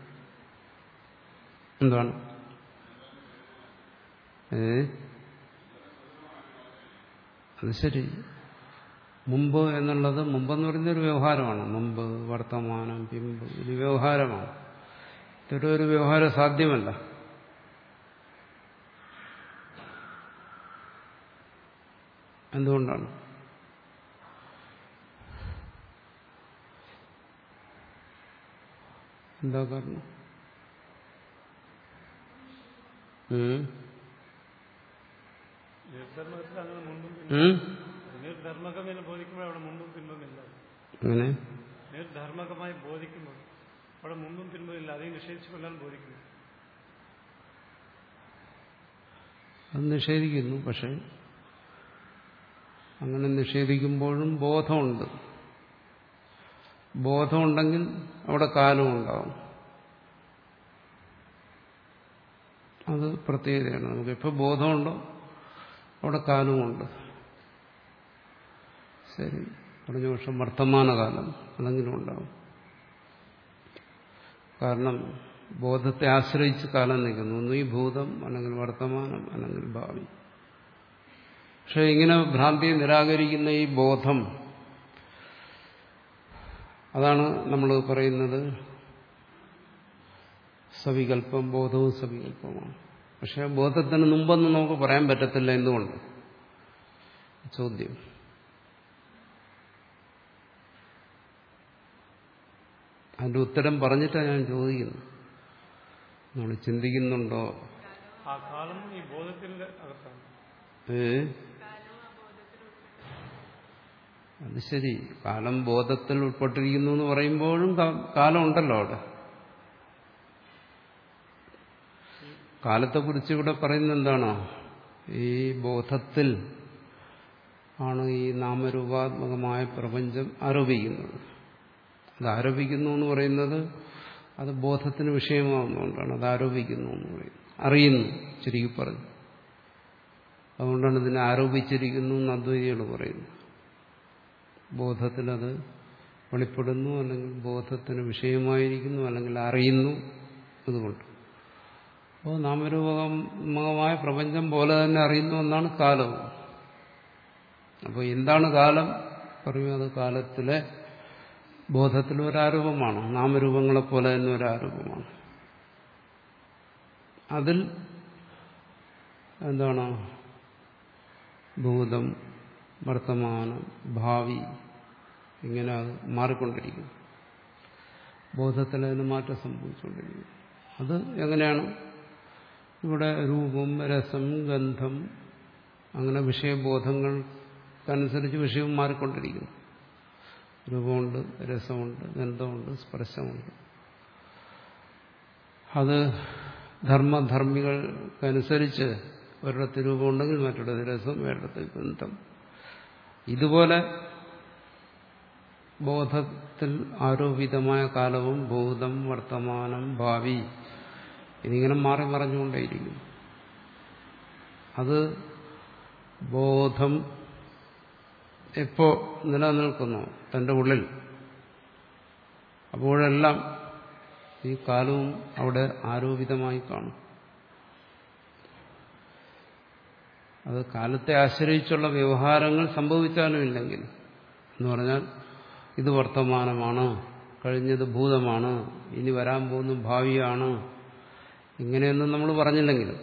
എന്താണ് ഏ അത് ശരി മുമ്പ് എന്നുള്ളത് മുമ്പെന്ന് പറയുന്ന ഒരു വ്യവഹാരമാണ് മുമ്പ് വർത്തമാനം പിമ്പ് ഇത് വ്യവഹാരമാണ് ഇത്തരം ഒരു വ്യവഹാരം സാധ്യമല്ല എന്തുകൊണ്ടാണ് എന്താ കാരണം ഉം? നിർധർമ്മത്തിൽ അങ്ങനെ മുമ്പും ഉം? പിന്നും നിർധർമ്മകം എന്ന് ബോധിക്കുമ്പോൾ അവിടെ മുമ്പും പിൻപും ഇല്ല അങ്ങനെ നിർധർമ്മകമായി ബോധിക്കുമ്പോൾ അവിടെ മുമ്പും പിൻപും ഇല്ല അതേ നിഷേധിച്ചുകൊണ്ടാണ് ബോധിക്കുന്നത് അത് നിഷേധിക്കുന്നു പക്ഷെ അങ്ങനെ നിഷേധിക്കുമ്പോഴും ബോധമുണ്ട് ബോധമുണ്ടെങ്കിൽ അവിടെ കാലവും ഉണ്ടാവും അത് പ്രത്യേകതയാണ് നമുക്ക് എപ്പോൾ ബോധമുണ്ടോ അവിടെ കാലവുമുണ്ട് ശരി പറഞ്ഞ പക്ഷം വർത്തമാനകാലം അതെങ്കിലും ഉണ്ടാവും കാരണം ബോധത്തെ ആശ്രയിച്ച് കാലം നിൽക്കുന്നു ഒന്ന് ഈ ഭൂതം അല്ലെങ്കിൽ വർത്തമാനം അല്ലെങ്കിൽ ഭാവി പക്ഷെ ഇങ്ങനെ ഭ്രാന്തിയെ നിരാകരിക്കുന്ന ഈ ബോധം അതാണ് നമ്മൾ പറയുന്നത് സവികല്പം ബോധവും സവികല്പമാണ് പക്ഷെ ആ ബോധത്തിന് മുമ്പൊന്നും നമുക്ക് പറയാൻ പറ്റത്തില്ല എന്തുകൊണ്ട് ചോദ്യം അതിന്റെ ഉത്തരം പറഞ്ഞിട്ടാണ് ഞാൻ ചോദിക്കുന്നത് നമ്മൾ ചിന്തിക്കുന്നുണ്ടോ ആ കാലം ഈ ബോധത്തിന്റെ അകത്താണ് ഏ അത് ശരി കാലം ബോധത്തിൽ ഉൾപ്പെട്ടിരിക്കുന്നു എന്ന് പറയുമ്പോഴും കാ- കാലം ഉണ്ടല്ലോ അവിടെ കാലത്തെക്കുറിച്ച് ഇവിടെ പറയുന്നത് എന്താണോ ഈ ബോധത്തിൽ ആണ് ഈ നാമരൂപാത്മകമായ പ്രപഞ്ചം ആരോപിക്കുന്നത് അത് ആരോപിക്കുന്നു എന്ന് പറയുന്നത് അത് ബോധത്തിന് വിഷയമാവുന്നതുകൊണ്ടാണ് അത് ആരോപിക്കുന്നു എന്ന് പറയുന്നത് അറിയുന്നു ചുരുക്കി പറഞ്ഞു അതുകൊണ്ടാണ് ഇതിനെ ആരോപിച്ചിരിക്കുന്നു എന്ന് അദ്വൈതികൾ പറയുന്നു ബോധത്തിലത് വെളിപ്പെടുന്നു അല്ലെങ്കിൽ ബോധത്തിന് വിഷയമായിരിക്കുന്നു അല്ലെങ്കിൽ അറിയുന്നു അതുകൊണ്ട് അപ്പോൾ നാമരൂപമായ പ്രപഞ്ചം പോലെ തന്നെ അറിയുന്നു എന്നാണ് കാലവും അപ്പോൾ എന്താണ് കാലം പറയും അത് കാലത്തിലെ ബോധത്തിലെ ഒരാരൂപമാണ് നാമരൂപങ്ങളെ പോലെ തന്നെ ഒരാരൂപമാണ് അതിൽ എന്താണ് ഭൂതം വർത്തമാനം ഭാവി ഇങ്ങനെ അത് മാറിക്കൊണ്ടിരിക്കുന്നു ബോധത്തിൽ അതിന് മാറ്റം സംഭവിച്ചുകൊണ്ടിരിക്കുന്നു അത് എങ്ങനെയാണ് ഇവിടെ രൂപം രസം ഗന്ധം അങ്ങനെ വിഷയബോധങ്ങൾക്കനുസരിച്ച് വിഷയവും മാറിക്കൊണ്ടിരിക്കുന്നു രൂപമുണ്ട് രസമുണ്ട് ഗന്ധമുണ്ട് സ്പർശമുണ്ട് അത് ധർമ്മധർമ്മികൾക്കനുസരിച്ച് ഒരിടത്ത് രൂപമുണ്ടെങ്കിൽ മറ്റൊരിടത്ത് രസം വേറിടത്ത് ഗന്ധം ഇതുപോലെ ബോധത്തിൽ ആരോപിതമായ കാലവും ഭൂതം വർത്തമാനം ഭാവി ഇതിങ്ങനെ മാറി മറഞ്ഞുകൊണ്ടേയിരിക്കും അത് ബോധം എപ്പോ നിലനിൽക്കുന്നു തന്റെ ഉള്ളിൽ അപ്പോഴെല്ലാം ഈ കാലവും അവിടെ ആരോപിതമായി കാണും അത് കാലത്തെ ആശ്രയിച്ചുള്ള വ്യവഹാരങ്ങൾ സംഭവിച്ചാലും ഇല്ലെങ്കിൽ എന്ന് പറഞ്ഞാൽ ഇത് വർത്തമാനമാണ് കഴിഞ്ഞത് ഭൂതമാണ് ഇനി വരാൻ പോകുന്ന ഭാവിയാണ് ഇങ്ങനെയൊന്നും നമ്മൾ പറഞ്ഞില്ലെങ്കിലും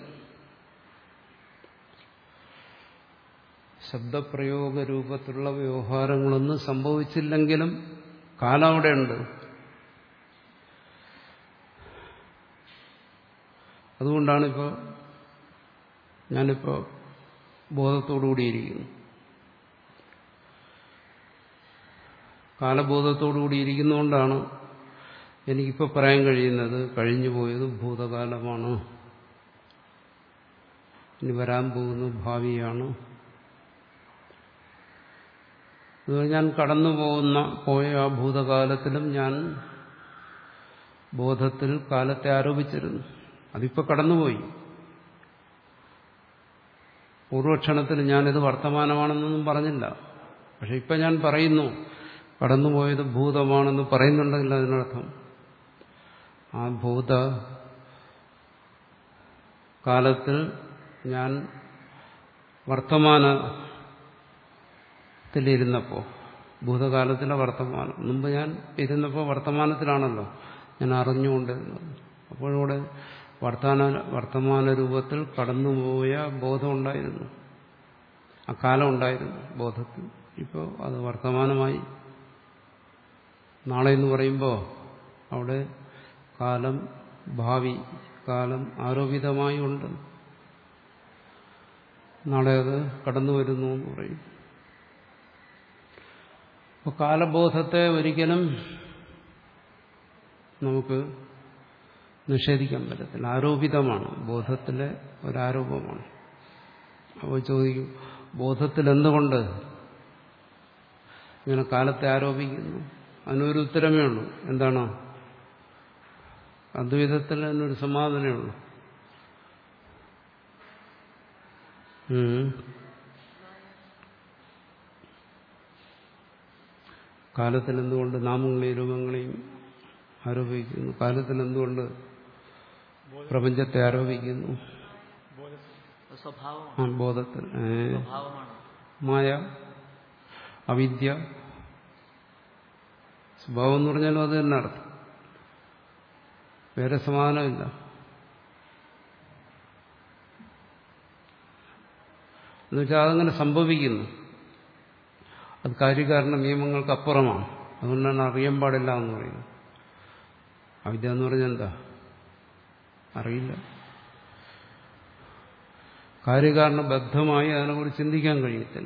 ശബ്ദപ്രയോഗ രൂപത്തിലുള്ള വ്യവഹാരങ്ങളൊന്നും സംഭവിച്ചില്ലെങ്കിലും കാലം അവിടെയുണ്ട് അതുകൊണ്ടാണിപ്പോൾ ഞാനിപ്പോൾ ബോധത്തോടുകൂടിയിരിക്കുന്നു കാലബോധത്തോടുകൂടി ഇരിക്കുന്നതുകൊണ്ടാണ് എനിക്കിപ്പോൾ പറയാൻ കഴിയുന്നത് കഴിഞ്ഞു പോയത് ഭൂതകാലമാണ് ഇനി വരാൻ പോകുന്നു ഭാവിയാണ് ഞാൻ കടന്നു പോകുന്ന പോയ ആ ഭൂതകാലത്തിലും ഞാൻ ബോധത്തിൽ കാലത്തെ ആരോപിച്ചിരുന്നു അതിപ്പോൾ കടന്നുപോയി പൂർവക്ഷണത്തിൽ ഞാനിത് വർത്തമാനമാണെന്നൊന്നും പറഞ്ഞില്ല പക്ഷെ ഇപ്പം ഞാൻ പറയുന്നു കടന്നുപോയത് ഭൂതമാണെന്ന് പറയുന്നുണ്ടെങ്കിൽ അതിനർത്ഥം ആ ഭൂത കാലത്തിൽ ഞാൻ വർത്തമാനത്തിലിരുന്നപ്പോൾ ഭൂതകാലത്തിലെ വർത്തമാനം മുമ്പ് ഞാൻ ഇരുന്നപ്പോൾ വർത്തമാനത്തിലാണല്ലോ ഞാൻ അറിഞ്ഞുകൊണ്ടിരുന്നത് അപ്പോഴിവിടെ വർത്തമാന വർത്തമാന രൂപത്തിൽ കടന്നുപോയ ബോധമുണ്ടായിരുന്നു ആ കാലം ഉണ്ടായിരുന്നു ബോധത്തിൽ ഇപ്പോൾ അത് വർത്തമാനമായി നാളെ എന്ന് പറയുമ്പോൾ അവിടെ കാലം ഭാവി കാലം ആരോപിതമായി ഉണ്ട് നാളെ അത് കടന്നു വരുന്നു എന്ന് പറയും അപ്പോൾ കാലബോധത്തെ ഒരിക്കലും നമുക്ക് നിഷേധിക്കാൻ പറ്റത്തില്ല ആരോപിതമാണ് ബോധത്തിലെ ഒരാരോപമാണ് അപ്പോൾ ചോദിക്കും ബോധത്തിൽ എന്തുകൊണ്ട് ഇങ്ങനെ കാലത്തെ ആരോപിക്കുന്നു അതിനൊരു ഉത്തരമേ ഉള്ളൂ എന്താണ് അദ്വൈതത്തിൽ അതിനൊരു സമാധാനമേ ഉള്ളൂ കാലത്തിൽ എന്തുകൊണ്ട് നാമങ്ങളെയും രൂപങ്ങളെയും ആരോപിക്കുന്നു കാലത്തിൽ എന്തുകൊണ്ട് പ്രപഞ്ചത്തെ ആരോപിക്കുന്നു അത് സ്വഭാവമാണ് ആ ബോധത്തിൽ ഏ, സ്വഭാവമാണ് മായ അവിദ്യ സ്വഭാവം എന്ന് പറഞ്ഞാലും അത് തന്നെ അർത്ഥം വേറെ സമാധാനമില്ല എന്നുവെച്ചാൽ അതങ്ങനെ സംഭവിക്കുന്നു അത് കാര്യകാരണ നിയമങ്ങൾക്ക് അപ്പുറമാണ് അതുകൊണ്ടാണ് അറിയാൻ പാടില്ല എന്ന് പറയുന്നത് അവിദ്യ എന്ന് പറഞ്ഞാൽ എന്താ അറിയില്ല കാര്യകാരണബദ്ധമായി അതിനെക്കുറിച്ച് ചിന്തിക്കാൻ കഴിയത്തില്ല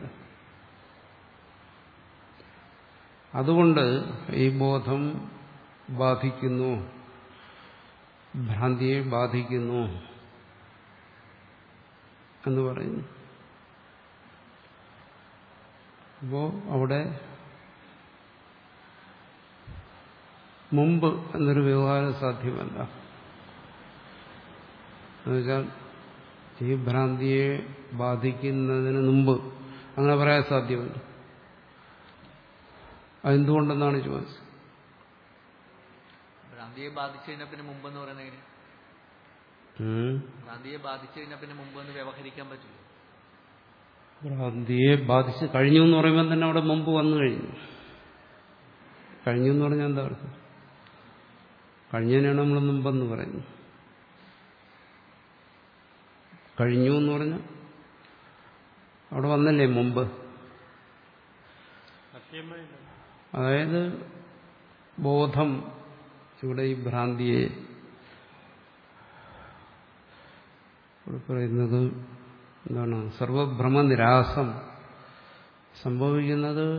അതുകൊണ്ട് ഈ ബോധം ബാധിക്കുന്നു ഭ്രാന്തിയെ ബാധിക്കുന്നു എന്ന് പറയുന്നു അപ്പോ അവിടെ മുമ്പ് എന്നൊരു വ്യവഹാരം സാധ്യമല്ല എന്നുവെച്ചാൽ ഈ ഭ്രാന്തിയെ ബാധിക്കുന്നതിന് മുമ്പ് അങ്ങനെ പറയാൻ സാധ്യമല്ല അതെന്തുകൊണ്ടെന്നാണ് ചോദിച്ചത് ഭ്രാന്തിയെ ബാധിച്ചു കഴിഞ്ഞാൽ പിന്നെ മുമ്പെന്ന് പറയുന്നത് എങ്ങനെ ഉം. ഭ്രാന്തിയെ ബാധിച്ചു കഴിഞ്ഞാൽ പിന്നെ മുമ്പെന്ന് വ്യവഹരിക്കാൻ പറ്റില്ല ഭ്രാന്തിയെ ബാധിച്ച് കഴിഞ്ഞു എന്ന് പറയുമ്പോൾ തന്നെ അവിടെ മുമ്പ് വന്നു കഴിഞ്ഞു കഴിഞ്ഞു എന്ന് പറഞ്ഞാൽ എന്താ അർത്ഥം കഴിഞ്ഞതിനാണ് നമ്മൾ മുമ്പെന്ന് പറയുന്നത് കഴിഞ്ഞു എന്ന് പറഞ്ഞാൽ അവിടെ വന്നല്ലേ മുമ്പ് സത്യമായില്ല അതായത് ബോധം ഇവിടെ ഈ ഭ്രാന്തിയെ ഇവിടെ പറയുന്നത് എന്താണ് സർവഭ്രമനിരാസം സംഭവിക്കുന്നത്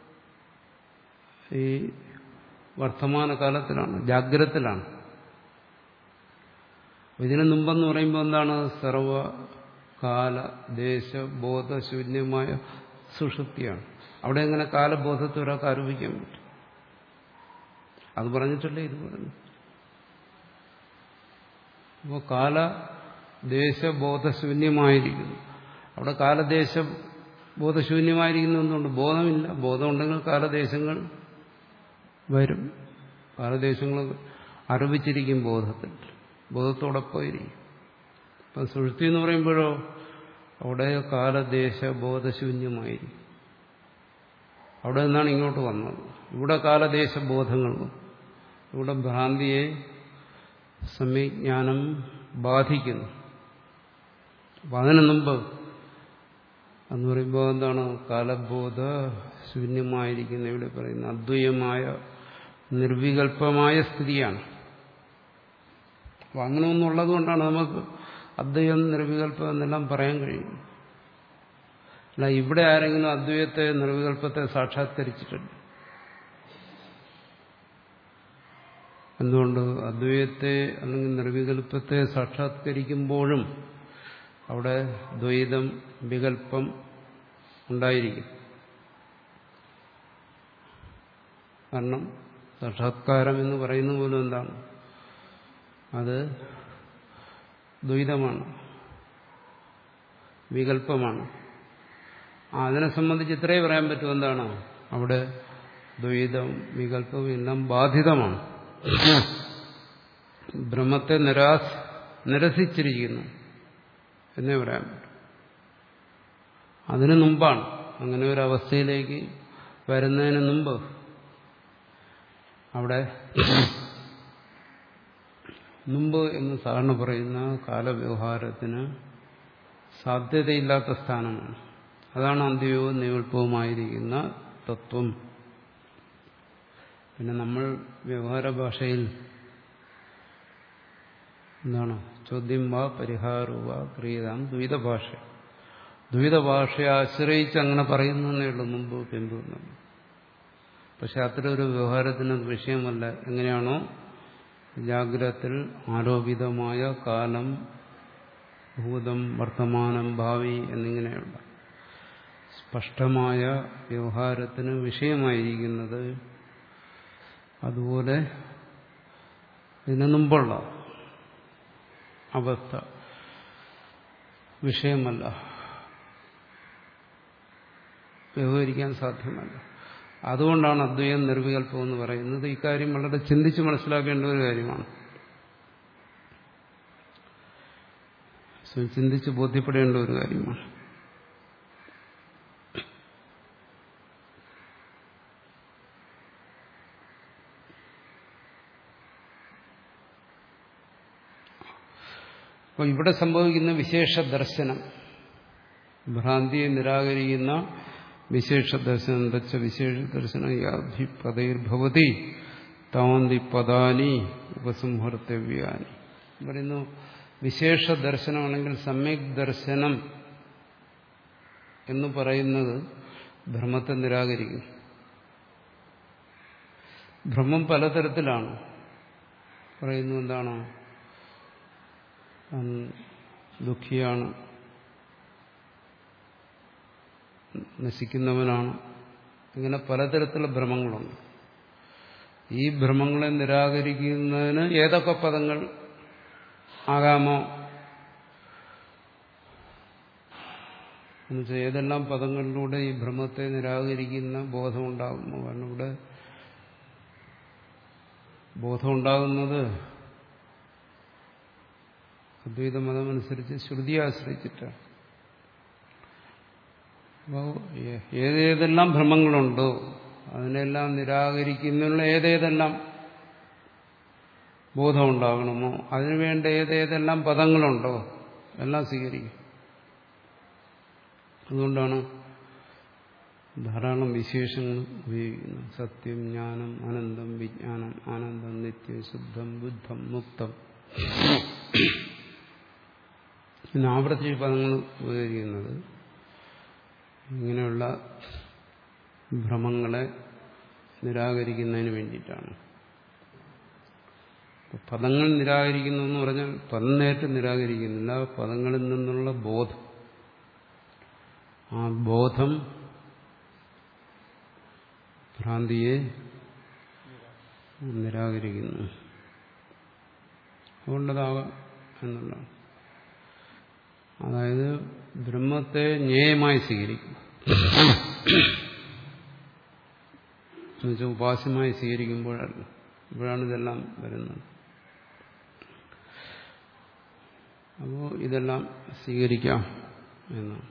ഈ വർത്തമാനകാലത്തിലാണ് ജാഗ്രതത്തിലാണ് ഇതിനു മുമ്പെന്ന് പറയുമ്പോൾ എന്താണ് സർവകാല ദേശ ബോധശൂന്യമായ സുഷുപ്തിയാണ് അവിടെ എങ്ങനെ കാലബോധത്തെ ഒരാൾക്ക് ആരോപിക്കാൻ പറ്റും അത് പറഞ്ഞിട്ടല്ലേ ഇത് പറഞ്ഞു അപ്പോൾ കാല ദേശബോധശൂന്യമായിരിക്കുന്നു അവിടെ കാലദേശ ബോധശൂന്യമായിരിക്കുന്നു എന്തുകൊണ്ട് ബോധമില്ല ബോധമുണ്ടെങ്കിൽ കാലദേശങ്ങൾ വരും കാലദേശങ്ങൾ ആരോപിച്ചിരിക്കും ബോധത്തിൽ ബോധത്തോടൊപ്പം ഇരിക്കും ഇപ്പം സുഷുപ്തി എന്ന് പറയുമ്പോഴോ അവിടെ കാലദേശ ബോധശൂന്യമായിരിക്കും അവിടെ നിന്നാണ് ഇങ്ങോട്ട് വന്നത് ഇവിടെ കാലദേശ ബോധങ്ങൾ വന്നു. ഇവിടെ ഭ്രാന്തിയെ സമയജ്ഞാനം ബാധിക്കുന്നു അപ്പം അതിനു മുമ്പ് എന്ന് പറയുമ്പോൾ എന്താണ് കാലബോധ ശൂന്യമായിരിക്കുന്ന ഇവിടെ പറയുന്ന അദ്വൈയമായ നിർവികൽപമായ സ്ഥിതിയാണ് അപ്പം അങ്ങനെ ഒന്നുള്ളത് കൊണ്ടാണ് നമുക്ക് അദ്വൈതം നിർവികൽപ്പം എന്നെല്ലാം പറയാൻ കഴിയും അല്ല ഇവിടെ ആരെങ്കിലും അദ്വൈതത്തെ നിർവികൽപ്പത്തെ സാക്ഷാത്കരിച്ചിട്ടുണ്ട് എന്തുകൊണ്ട് അദ്വൈതത്തെ അല്ലെങ്കിൽ നിർവികൽപ്പത്തെ സാക്ഷാത്കരിക്കുമ്പോഴും അവിടെ ദ്വൈതം വികല്പം ഉണ്ടായിരിക്കും കാരണം സാക്ഷാത്കാരം എന്ന് പറയുന്ന പോലും എന്താണ് അത് ദ്വൈതമാണ് വികല്പമാണ് ആ, അതിനെ സംബന്ധിച്ച് ഇത്രേ പറയാൻ പറ്റും എന്താണ് അവിടെ ദ്വൈതം വികല്പം എല്ലാം ബാധിതമാണ് ബ്രഹ്മത്തെ നിരാസ് നിരസിച്ചിരിക്കുന്നു എന്നേ പറയാൻ പറ്റും അതിനു മുമ്പാണ് അങ്ങനെ ഒരു അവസ്ഥയിലേക്ക് വരുന്നതിന് മുമ്പ് അവിടെ മുമ്പ് എന്ന് സാധാരണ പറയുന്ന കാലവ്യവഹാരത്തിന് സാധ്യതയില്ലാത്ത സ്ഥാനമാണ് അതാണ് അന്ത്യവും നികൽപ്പവുമായിരിക്കുന്ന തത്വം പിന്നെ നമ്മൾ വ്യവഹാര ഭാഷയിൽ എന്താണ് ചോദ്യം വാ പരിഹാരവും വാ ക്രിയതാം ദ്വൈത ഭാഷ ദ്വൈത ഭാഷയെ ആശ്രയിച്ച് അങ്ങനെ പറയുന്നതേ ഉള്ളൂ മുമ്പ് പിമ്പ് എന്നുള്ളത് പക്ഷെ അത്തരം ഒരു വ്യവഹാരത്തിന് അത് വിഷയമല്ല എങ്ങനെയാണോ ജാഗ്രത്തിൽ ആരോപിതമായ കാലം ഭൂതം വർത്തമാനം ഭാവി എന്നിങ്ങനെയുള്ള സ്പഷ്ടമായ വ്യവഹാരത്തിന് വിഷയമായിരിക്കുന്നത് അതുപോലെ ഇതിനു മുമ്പുള്ള അവസ്ഥ വിഷയമല്ല വ്യവഹരിക്കാൻ സാധ്യമല്ല അതുകൊണ്ടാണ് അദ്വൈതം നിർവികല്പം എന്ന് പറയുന്നത് ഇക്കാര്യം വളരെ ചിന്തിച്ച് മനസ്സിലാക്കേണ്ട ഒരു കാര്യമാണ് സ്വയം ചിന്തിച്ച് ബോധ്യപ്പെടേണ്ട ഒരു കാര്യമാണ് അപ്പോൾ ഇവിടെ സംഭവിക്കുന്ന വിശേഷ ദർശനം ഭ്രാന്തിയെ നിരാകരിക്കുന്ന വിശേഷ ദർശനം തച്ച വിശേഷ ദർശനം യാധിപതൈർഭവതി താന്തി പദാനി ഉപസംഹർത്തവ്യാനി പറയുന്നു വിശേഷ ദർശനമാണെങ്കിൽ സമ്യക് ദർശനം എന്ന് പറയുന്നത് ഭ്രമത്തെ നിരാകരിക്കും ഭ്രമം പലതരത്തിലാണ് പറയുന്നു എന്താണ് താൻ ദുഃഖിയാണ് നശിക്കുന്നവനാണ് ഇങ്ങനെ പലതരത്തിലുള്ള ഭ്രമങ്ങളുണ്ട് ഈ ഭ്രമങ്ങളെ നിരാകരിക്കുന്നതിന് ഏതൊക്കെ പദങ്ങൾ ആകാമോ എന്നുവെച്ചാൽ ഏതെല്ലാം പദങ്ങളിലൂടെ ഈ ഭ്രമത്തെ നിരാകരിക്കുന്ന ബോധമുണ്ടാകുന്നു കാരണം ഇവിടെ ബോധമുണ്ടാകുന്നത് അദ്വൈത മതമനുസരിച്ച് ശ്രുതിയെ ആശ്രയിച്ചിട്ടാണ് അപ്പോൾ ഏതേതെല്ലാം ഭ്രമങ്ങളുണ്ടോ അതിനെല്ലാം നിരാകരിക്കുന്നതിനുള്ള ഏതേതെല്ലാം ബോധമുണ്ടാകണമോ അതിനുവേണ്ട ഏതേതെല്ലാം പദങ്ങളുണ്ടോ എല്ലാം സ്വീകരിക്കും അതുകൊണ്ടാണ് ധാരാളം വിശേഷങ്ങൾ ഉപയോഗിക്കുന്നത് സത്യം ജ്ഞാനം അനന്തം വിജ്ഞാനം ആനന്ദം നിത്യം ശുദ്ധം ബുദ്ധം മുക്തം പിന്നെ ആവർത്തിച്ച് പദങ്ങൾ ഉപയോഗിക്കുന്നത് ഇങ്ങനെയുള്ള ഭ്രമങ്ങളെ നിരാകരിക്കുന്നതിന് വേണ്ടിയിട്ടാണ് പദങ്ങൾ നിരാകരിക്കുന്നു എന്ന് പറഞ്ഞാൽ പദം നേരിട്ട് നിരാകരിക്കുന്നില്ല പദങ്ങളിൽ നിന്നുള്ള ബോധം ആ ബോധം ഭ്രാന്തിയെ നിരാകരിക്കുന്നു അതുകൊണ്ടതാകാം എന്നുള്ളതാണ് അതായത് ബ്രഹ്മത്തെ ജ്ഞേയമായി സ്വീകരിക്കും എന്നുവെച്ചാൽ ഉപാസ്യമായി സ്വീകരിക്കുമ്പോഴല്ല ഇപ്പോഴാണ് ഇതെല്ലാം വരുന്നത് അപ്പോൾ ഇതെല്ലാം സ്വീകരിക്കാം എന്നാണ്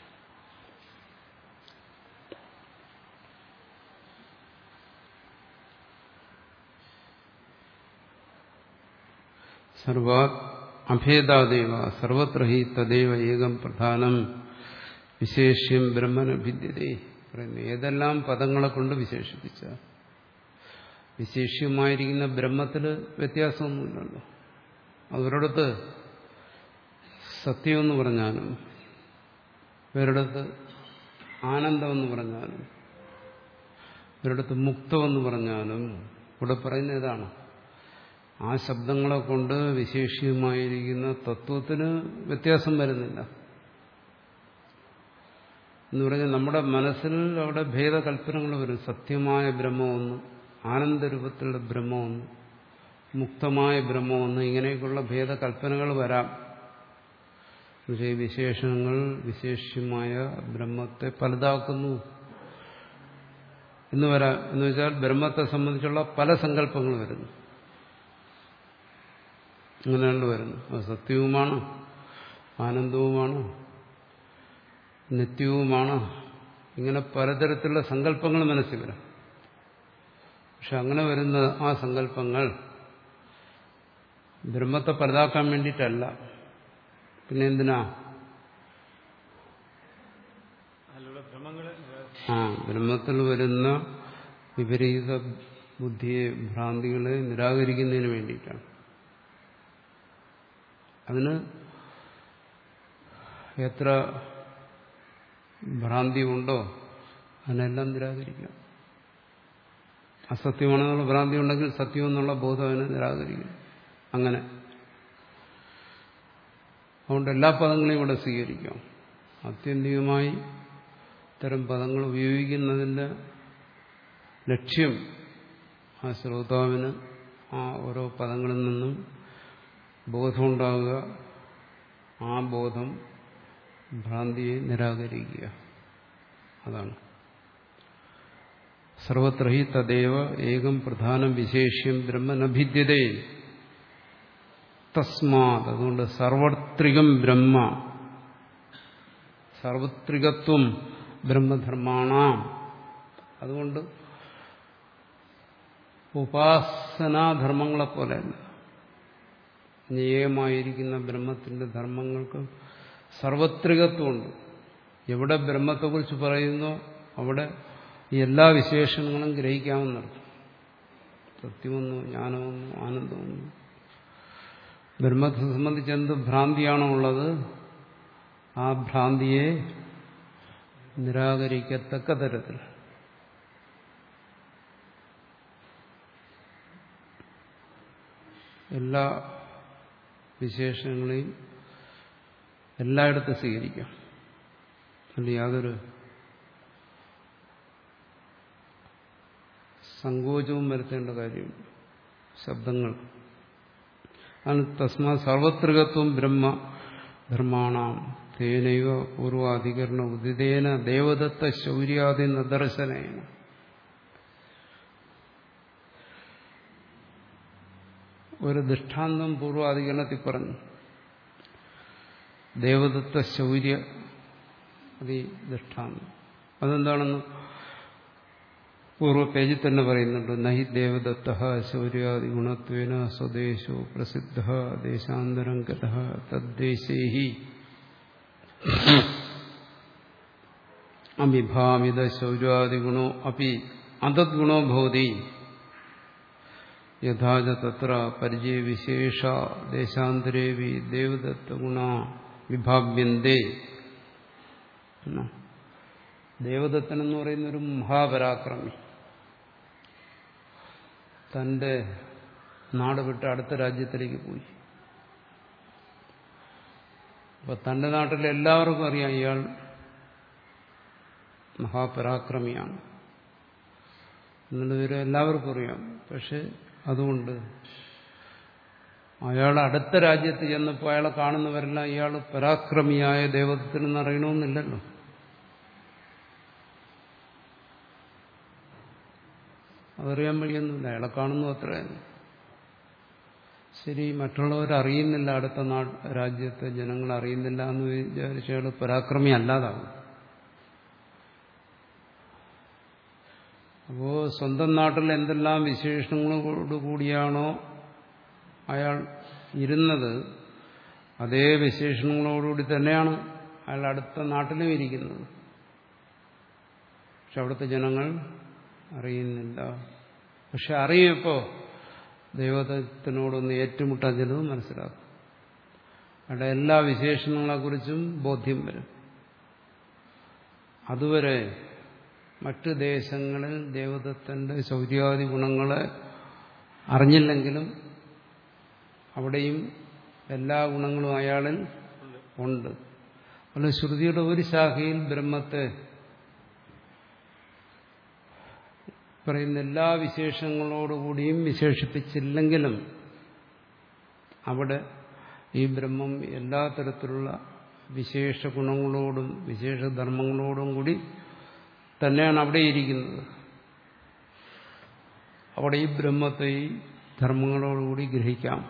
സർവാത് അഭേദാദേവ സർവത്ര ഹി തദൈവ ഏകം പ്രധാനം വിശേഷ്യം ബ്രഹ്മന ഭിദ്യതേ പറയുന്നു ഏതെല്ലാം പദങ്ങളെ കൊണ്ട് വിശേഷിപ്പിച്ച വിശേഷ്യമായിരിക്കുന്ന ബ്രഹ്മത്തിൽ വ്യത്യാസമൊന്നുമില്ലല്ലോ അവരിടത്ത് സത്യമെന്ന് പറഞ്ഞാലും വേറിടത്ത് ആനന്ദമെന്ന് പറഞ്ഞാലും ഒരിടത്ത് മുക്തമെന്ന് പറഞ്ഞാലും ഇവിടെ പറയുന്ന ഇതാണ് ആ ശബ്ദങ്ങളെ കൊണ്ട് വിശേഷ്യമായിരിക്കുന്ന തത്വത്തിന് വ്യത്യാസം വരുന്നില്ല എന്ന് പറഞ്ഞാൽ നമ്മുടെ മനസ്സിൽ അവിടെ ഭേദകൽപ്പനകൾ വരും സത്യമായ ബ്രഹ്മമൊന്ന് ആനന്ദരൂപത്തിലുള്ള ബ്രഹ്മമൊന്ന് മുക്തമായ ബ്രഹ്മമൊന്ന് ഇങ്ങനെയൊക്കെയുള്ള ഭേദകൽപ്പനകൾ വരാം പക്ഷേ വിശേഷണങ്ങൾ വിശേഷ്യമായ ബ്രഹ്മത്തെ പലതാക്കുന്നു എന്ന് വരാം എന്ന് വെച്ചാൽ ബ്രഹ്മത്തെ സംബന്ധിച്ചുള്ള പല സങ്കല്പങ്ങൾ വരുന്നു അങ്ങനെയാണ് വരുന്നത് അത് സത്യവുമാണ് ആനന്ദവുമാണ് നിത്യവുമാണ് ഇങ്ങനെ പലതരത്തിലുള്ള സങ്കല്പങ്ങൾ മനസ്സിൽ വരാം പക്ഷെ അങ്ങനെ വരുന്ന ആ സങ്കല്പങ്ങൾ ബ്രഹ്മത്തെ പലതാക്കാൻ വേണ്ടിയിട്ടല്ല പിന്നെ എന്തിനാ അതിലുള്ള ഭ്രമങ്ങളെ ആ ബ്രഹ്മത്തിൽ വരുന്ന വിപരീത ബുദ്ധിയെ ഭ്രാന്തികളെ നിരാകരിക്കുന്നതിന് വേണ്ടിയിട്ടാണ് അതിന് എത്ര ഭ്രാന്തി ഉണ്ടോ അതിനെല്ലാം നിരാകരിക്കാം അസത്യമാണെന്നുള്ള ഭ്രാന്തി ഉണ്ടെങ്കിൽ സത്യം എന്നുള്ള ബോധം അതിനെ നിരാകരിക്കും അങ്ങനെ അതുകൊണ്ട് എല്ലാ പദങ്ങളെയും ഇവിടെ സ്വീകരിക്കാം ആത്യന്തികമായി ഇത്തരം പദങ്ങൾ ഉപയോഗിക്കുന്നതിൻ്റെ ലക്ഷ്യം ആ ശ്രോതാവിന് ആ ഓരോ പദങ്ങളിൽ നിന്നും ബോധമുണ്ടാകുക ആ ബോധം ഭ്രാന്തിയെ നിരാകരിക്കുക അതാണ് സർവത്ര ഹി തദേവ ഏകം പ്രധാനം വിശേഷ്യം ബ്രഹ്മനഭിദ്യതേ തസ്മാത് അതുകൊണ്ട് സർവത്രികം ബ്രഹ്മ സർവത്രികത്വം ബ്രഹ്മധർമാണാം അതുകൊണ്ട് ഉപാസനാധർമ്മങ്ങളെ പോലെയല്ല ജ്ഞേയമായിരിക്കുന്ന ബ്രഹ്മത്തിന്റെ ധർമ്മങ്ങൾക്ക് സർവത്രികത്വമുണ്ട് എവിടെ ബ്രഹ്മത്തെക്കുറിച്ച് പറയുന്നോ അവിടെ ഈ എല്ലാ വിശേഷണങ്ങളും ഗ്രഹിക്കാമെന്നർത്ഥം സത്യമെന്നോ ജ്ഞാനമെന്നോ ആനന്ദമെന്നോ ബ്രഹ്മത്തെ സംബന്ധിച്ച് എന്ത് ഭ്രാന്തിയാണോ ഉള്ളത് ആ ഭ്രാന്തിയെ നിരാകരിക്കത്തക്ക തരത്തിൽ എല്ലാ വിശേഷങ്ങളെയും എല്ലായിടത്തും സ്വീകരിക്കാം അതിൽ യാതൊരു സങ്കോചവും വരുത്തേണ്ട കാര്യമില്ല ശബ്ദങ്ങൾ ആണ് തസ്മാ സർവത്രികത്വം ബ്രഹ്മ ബ്രഹ്മാണാം തേനൈവ പൂർവാധികരണ ഉദിതേന ദേവദത്ത ശൗര്യാദി നിദർശനേന ഒരു ദൃഷ്ടാന്തം പൂർവാധികരണത്തിൽ പറഞ്ഞു ദേവദത്ത ശൗര്യ അതി ദൃഷ്ടാന്തം അതെന്താണെന്ന് പൂർവ്വ പേജിൽ തന്നെ പറയുന്നുണ്ട് നഹി ദേവദത്ത ശൗര്യാദി ഗുണത്വേന സ്വദേശോ പ്രസിദ്ധ ദേശാന്തരം ഗത തദ്ദേശേഹി അമിഭാമിത ശൗര്യാദിഗുണോ അപ്പി അതദ്ഗുണോ ഭവതി യഥാച തത്ര പരിചയവിശേഷ ദേശാന്തരേവി ദേവദത്തഗുണ വിഭാവ്യന്തേ ദേവദത്തൻ എന്ന് പറയുന്ന ഒരു മഹാപരാക്രമി തന്റെ നാട് വിട്ട് അടുത്ത രാജ്യത്തിലേക്ക് പോയി അപ്പൊ തന്റെ നാട്ടിലെ എല്ലാവർക്കും അറിയാം ഇയാൾ മഹാപരാക്രമിയാണ് എന്നുള്ള വിവരം എല്ലാവർക്കും അറിയാം പക്ഷെ അതുകൊണ്ട് അയാൾ അടുത്ത രാജ്യത്ത് ചെന്നപ്പോൾ അയാളെ കാണുന്നവരെല്ലാം ഇയാൾ പരാക്രമിയായ ദൈവത്തിനെന്ന് അറിയണമെന്നില്ലല്ലോ അതറിയാൻ വഴിയൊന്നുമില്ല അയാളെ കാണുന്നു അത്ര ശരി മറ്റുള്ളവർ അറിയുന്നില്ല അടുത്ത നാ രാജ്യത്തെ ജനങ്ങൾ അറിയുന്നില്ല എന്ന് വിചാരിച്ച അയാൾ പരാക്രമി അല്ലാതാവും അപ്പോ സ്വന്തം നാട്ടിൽ എന്തെല്ലാം വിശേഷങ്ങളോട് കൂടിയാണോ അയാൾ ഇരുന്നത് അതേ വിശേഷങ്ങളോടുകൂടി തന്നെയാണ് അയാൾ അടുത്ത നാട്ടിലും ഇരിക്കുന്നത് പക്ഷെ അവിടുത്തെ ജനങ്ങൾ അറിയുന്നില്ല പക്ഷെ അറിയപ്പോ ദൈവത്തിനോടൊന്ന് ഏറ്റുമുട്ടാൻ ചിലത് മനസ്സിലാക്കും അവിടെ എല്ലാ വിശേഷണങ്ങളെക്കുറിച്ചും ബോധ്യം വരും അതുവരെ മറ്റ് ദേശങ്ങളിൽ ദേവദത്തന്റെ ശൗര്യാദി ഗുണങ്ങളെ അറിഞ്ഞില്ലെങ്കിലും അവിടെയും എല്ലാ ഗുണങ്ങളും അയാളിൽ ഉണ്ട് അതുപോലെ ശ്രുതിയുടെ ഒരു ശാഖയിൽ ബ്രഹ്മത്തെ പറയുന്ന എല്ലാ വിശേഷങ്ങളോടുകൂടിയും വിശേഷിപ്പിച്ചില്ലെങ്കിലും അവിടെ ഈ ബ്രഹ്മം എല്ലാ തരത്തിലുള്ള വിശേഷ ഗുണങ്ങളോടും വിശേഷ ധർമ്മങ്ങളോടും കൂടി തന്നെയാണ് അവിടെ ഇരിക്കുന്നത് അവിടെ ഈ ബ്രഹ്മത്തെ ഈ ധർമ്മങ്ങളോടുകൂടി ഗ്രഹിക്കാം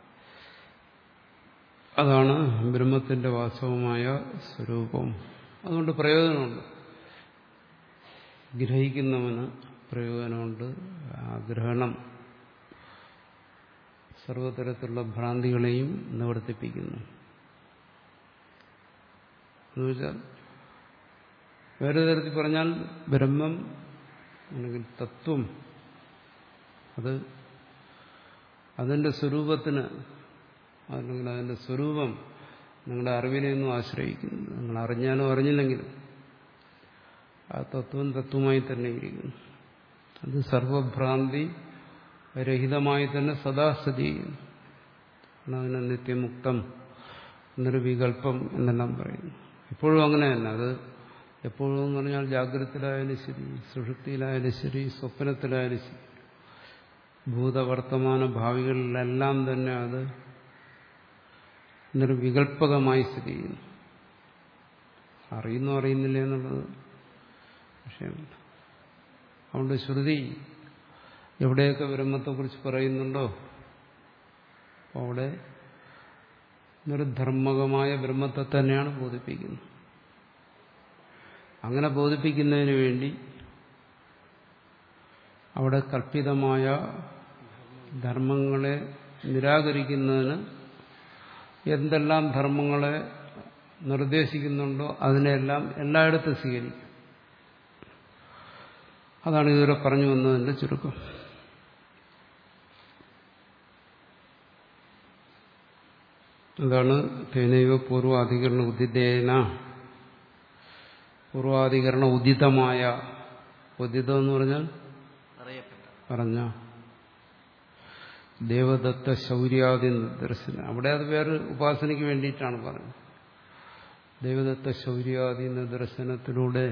അതാണ് ബ്രഹ്മത്തിന്റെ വാസ്തവമായ സ്വരൂപം അതുകൊണ്ട് പ്രയോജനമുണ്ട് ഗ്രഹിക്കുന്നവന് പ്രയോജനമുണ്ട് ആ ഗ്രഹണം സർവതരത്തിലുള്ള ഭ്രാന്തികളെയും നിവർത്തിപ്പിക്കുന്നു എന്നുവെച്ചാൽ വേറെ തരത്തിൽ പറഞ്ഞാൽ ബ്രഹ്മം അല്ലെങ്കിൽ തത്വം അത് അതിന്റെ സ്വരൂപത്തിന് അല്ലെങ്കിൽ അതിന്റെ സ്വരൂപം നിങ്ങളുടെ അറിവിനെയൊന്നും ആശ്രയിക്കുന്നു നിങ്ങൾ അറിഞ്ഞാലോ അറിഞ്ഞില്ലെങ്കിലും ആ തത്വം തത്വമായി തന്നെ ഇരിക്കുന്നു അത് സർവഭ്രാന്തി രഹിതമായി തന്നെ സദാ സ്ഥിതി ചെയ്യുന്നു അതിനെ നിത്യമുക്തം നിർവികൽപ്പം എന്നെല്ലാം പറയുന്നു എപ്പോഴും അങ്ങനെ തന്നെ അത് എപ്പോഴും എന്ന് പറഞ്ഞാൽ ജാഗ്രതത്തിലായാലും ശരി സുഷുപ്തിയിലായാലും ശരി സ്വപ്നത്തിലായാലും ശരി ഭൂതവർത്തമാന ഭാവികളിലെല്ലാം തന്നെ അത് നിർവികൽപകമായി സ്ഥിതി ചെയ്യുന്നു അറിയുന്നു അറിയുന്നില്ല എന്നുള്ളത് വിഷയമില്ല അതുകൊണ്ട് ശ്രുതി എവിടെയൊക്കെ ബ്രഹ്മത്തെക്കുറിച്ച് പറയുന്നുണ്ടോ അവിടെ നിർധർമ്മകമായ ബ്രഹ്മത്തെ തന്നെയാണ് ബോധിപ്പിക്കുന്നത് അങ്ങനെ ബോധിപ്പിക്കുന്നതിന് വേണ്ടി അവിടെ കൽപ്പിതമായ ധർമ്മങ്ങളെ നിരാകരിക്കുന്നതിന് എന്തെല്ലാം ധർമ്മങ്ങളെ നിർദ്ദേശിക്കുന്നുണ്ടോ അതിനെല്ലാം എല്ലായിടത്തും സ്വീകരിക്കും അതാണ് ഇതുവരെ പറഞ്ഞു വന്നതിന്റെ ചുരുക്കം എന്താണ് തേനൈവ പൂർവാധികരണ ഉദിതേന പൂർവാധികരണ ഉദിതമായ ഉദിതം എന്ന് പറഞ്ഞാൽ അറിയപ്പെട്ട പറഞ്ഞ ദേവദത്ത ശൗര്യാദി നിദർശനം അവിടെ അത് വേറെ ഉപാസനയ്ക്ക് വേണ്ടിയിട്ടാണ് പറഞ്ഞത് ദേവദത്ത ശൗര്യാദി നിദർശനത്തിലൂടെ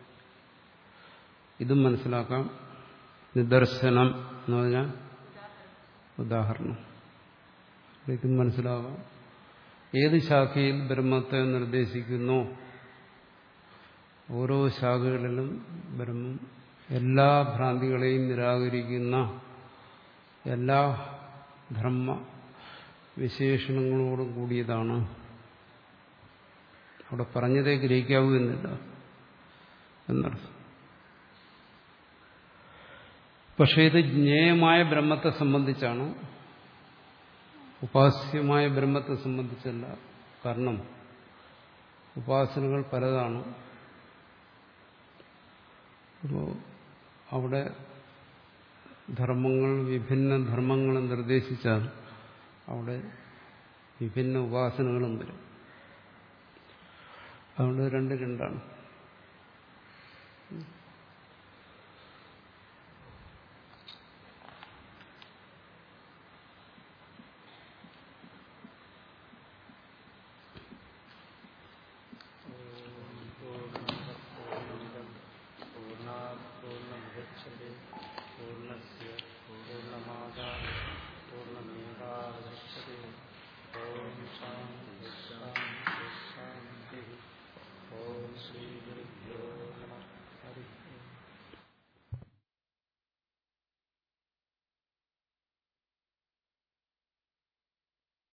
ഇതും മനസ്സിലാക്കാം നിദർശനം എന്ന് പറഞ്ഞാൽ ഉദാഹരണം ഇതും മനസ്സിലാകാം ഏത് ശാഖയിൽ ബ്രഹ്മത്തെ നിർദ്ദേശിക്കുന്നോ ഓരോ ശാഖകളിലും ബ്രഹ്മം എല്ലാ ഭ്രാന്തികളെയും നിരാകരിക്കുന്ന എല്ലാ ധർമ്മ വിശേഷണങ്ങളോടും കൂടിയതാണ് അവിടെ പറഞ്ഞതേ ഗ്രഹിക്കാവൂ എന്നില്ല എന്നർത്ഥം പക്ഷെ ഇത് ജ്ഞേയമായ ബ്രഹ്മത്തെ സംബന്ധിച്ചാണ് ഉപാസ്യമായ ബ്രഹ്മത്തെ സംബന്ധിച്ചല്ല കാരണം ഉപാസനകൾ പലതാണ് അപ്പോൾ അവിടെ ധർമ്മങ്ങൾ വിഭിന്ന ധർമ്മങ്ങൾ നിർദ്ദേശിച്ചാൽ അവിടെ വിഭിന്ന ഉപാസനകളും വരും അതുകൊണ്ട് രണ്ട് രണ്ടാണ്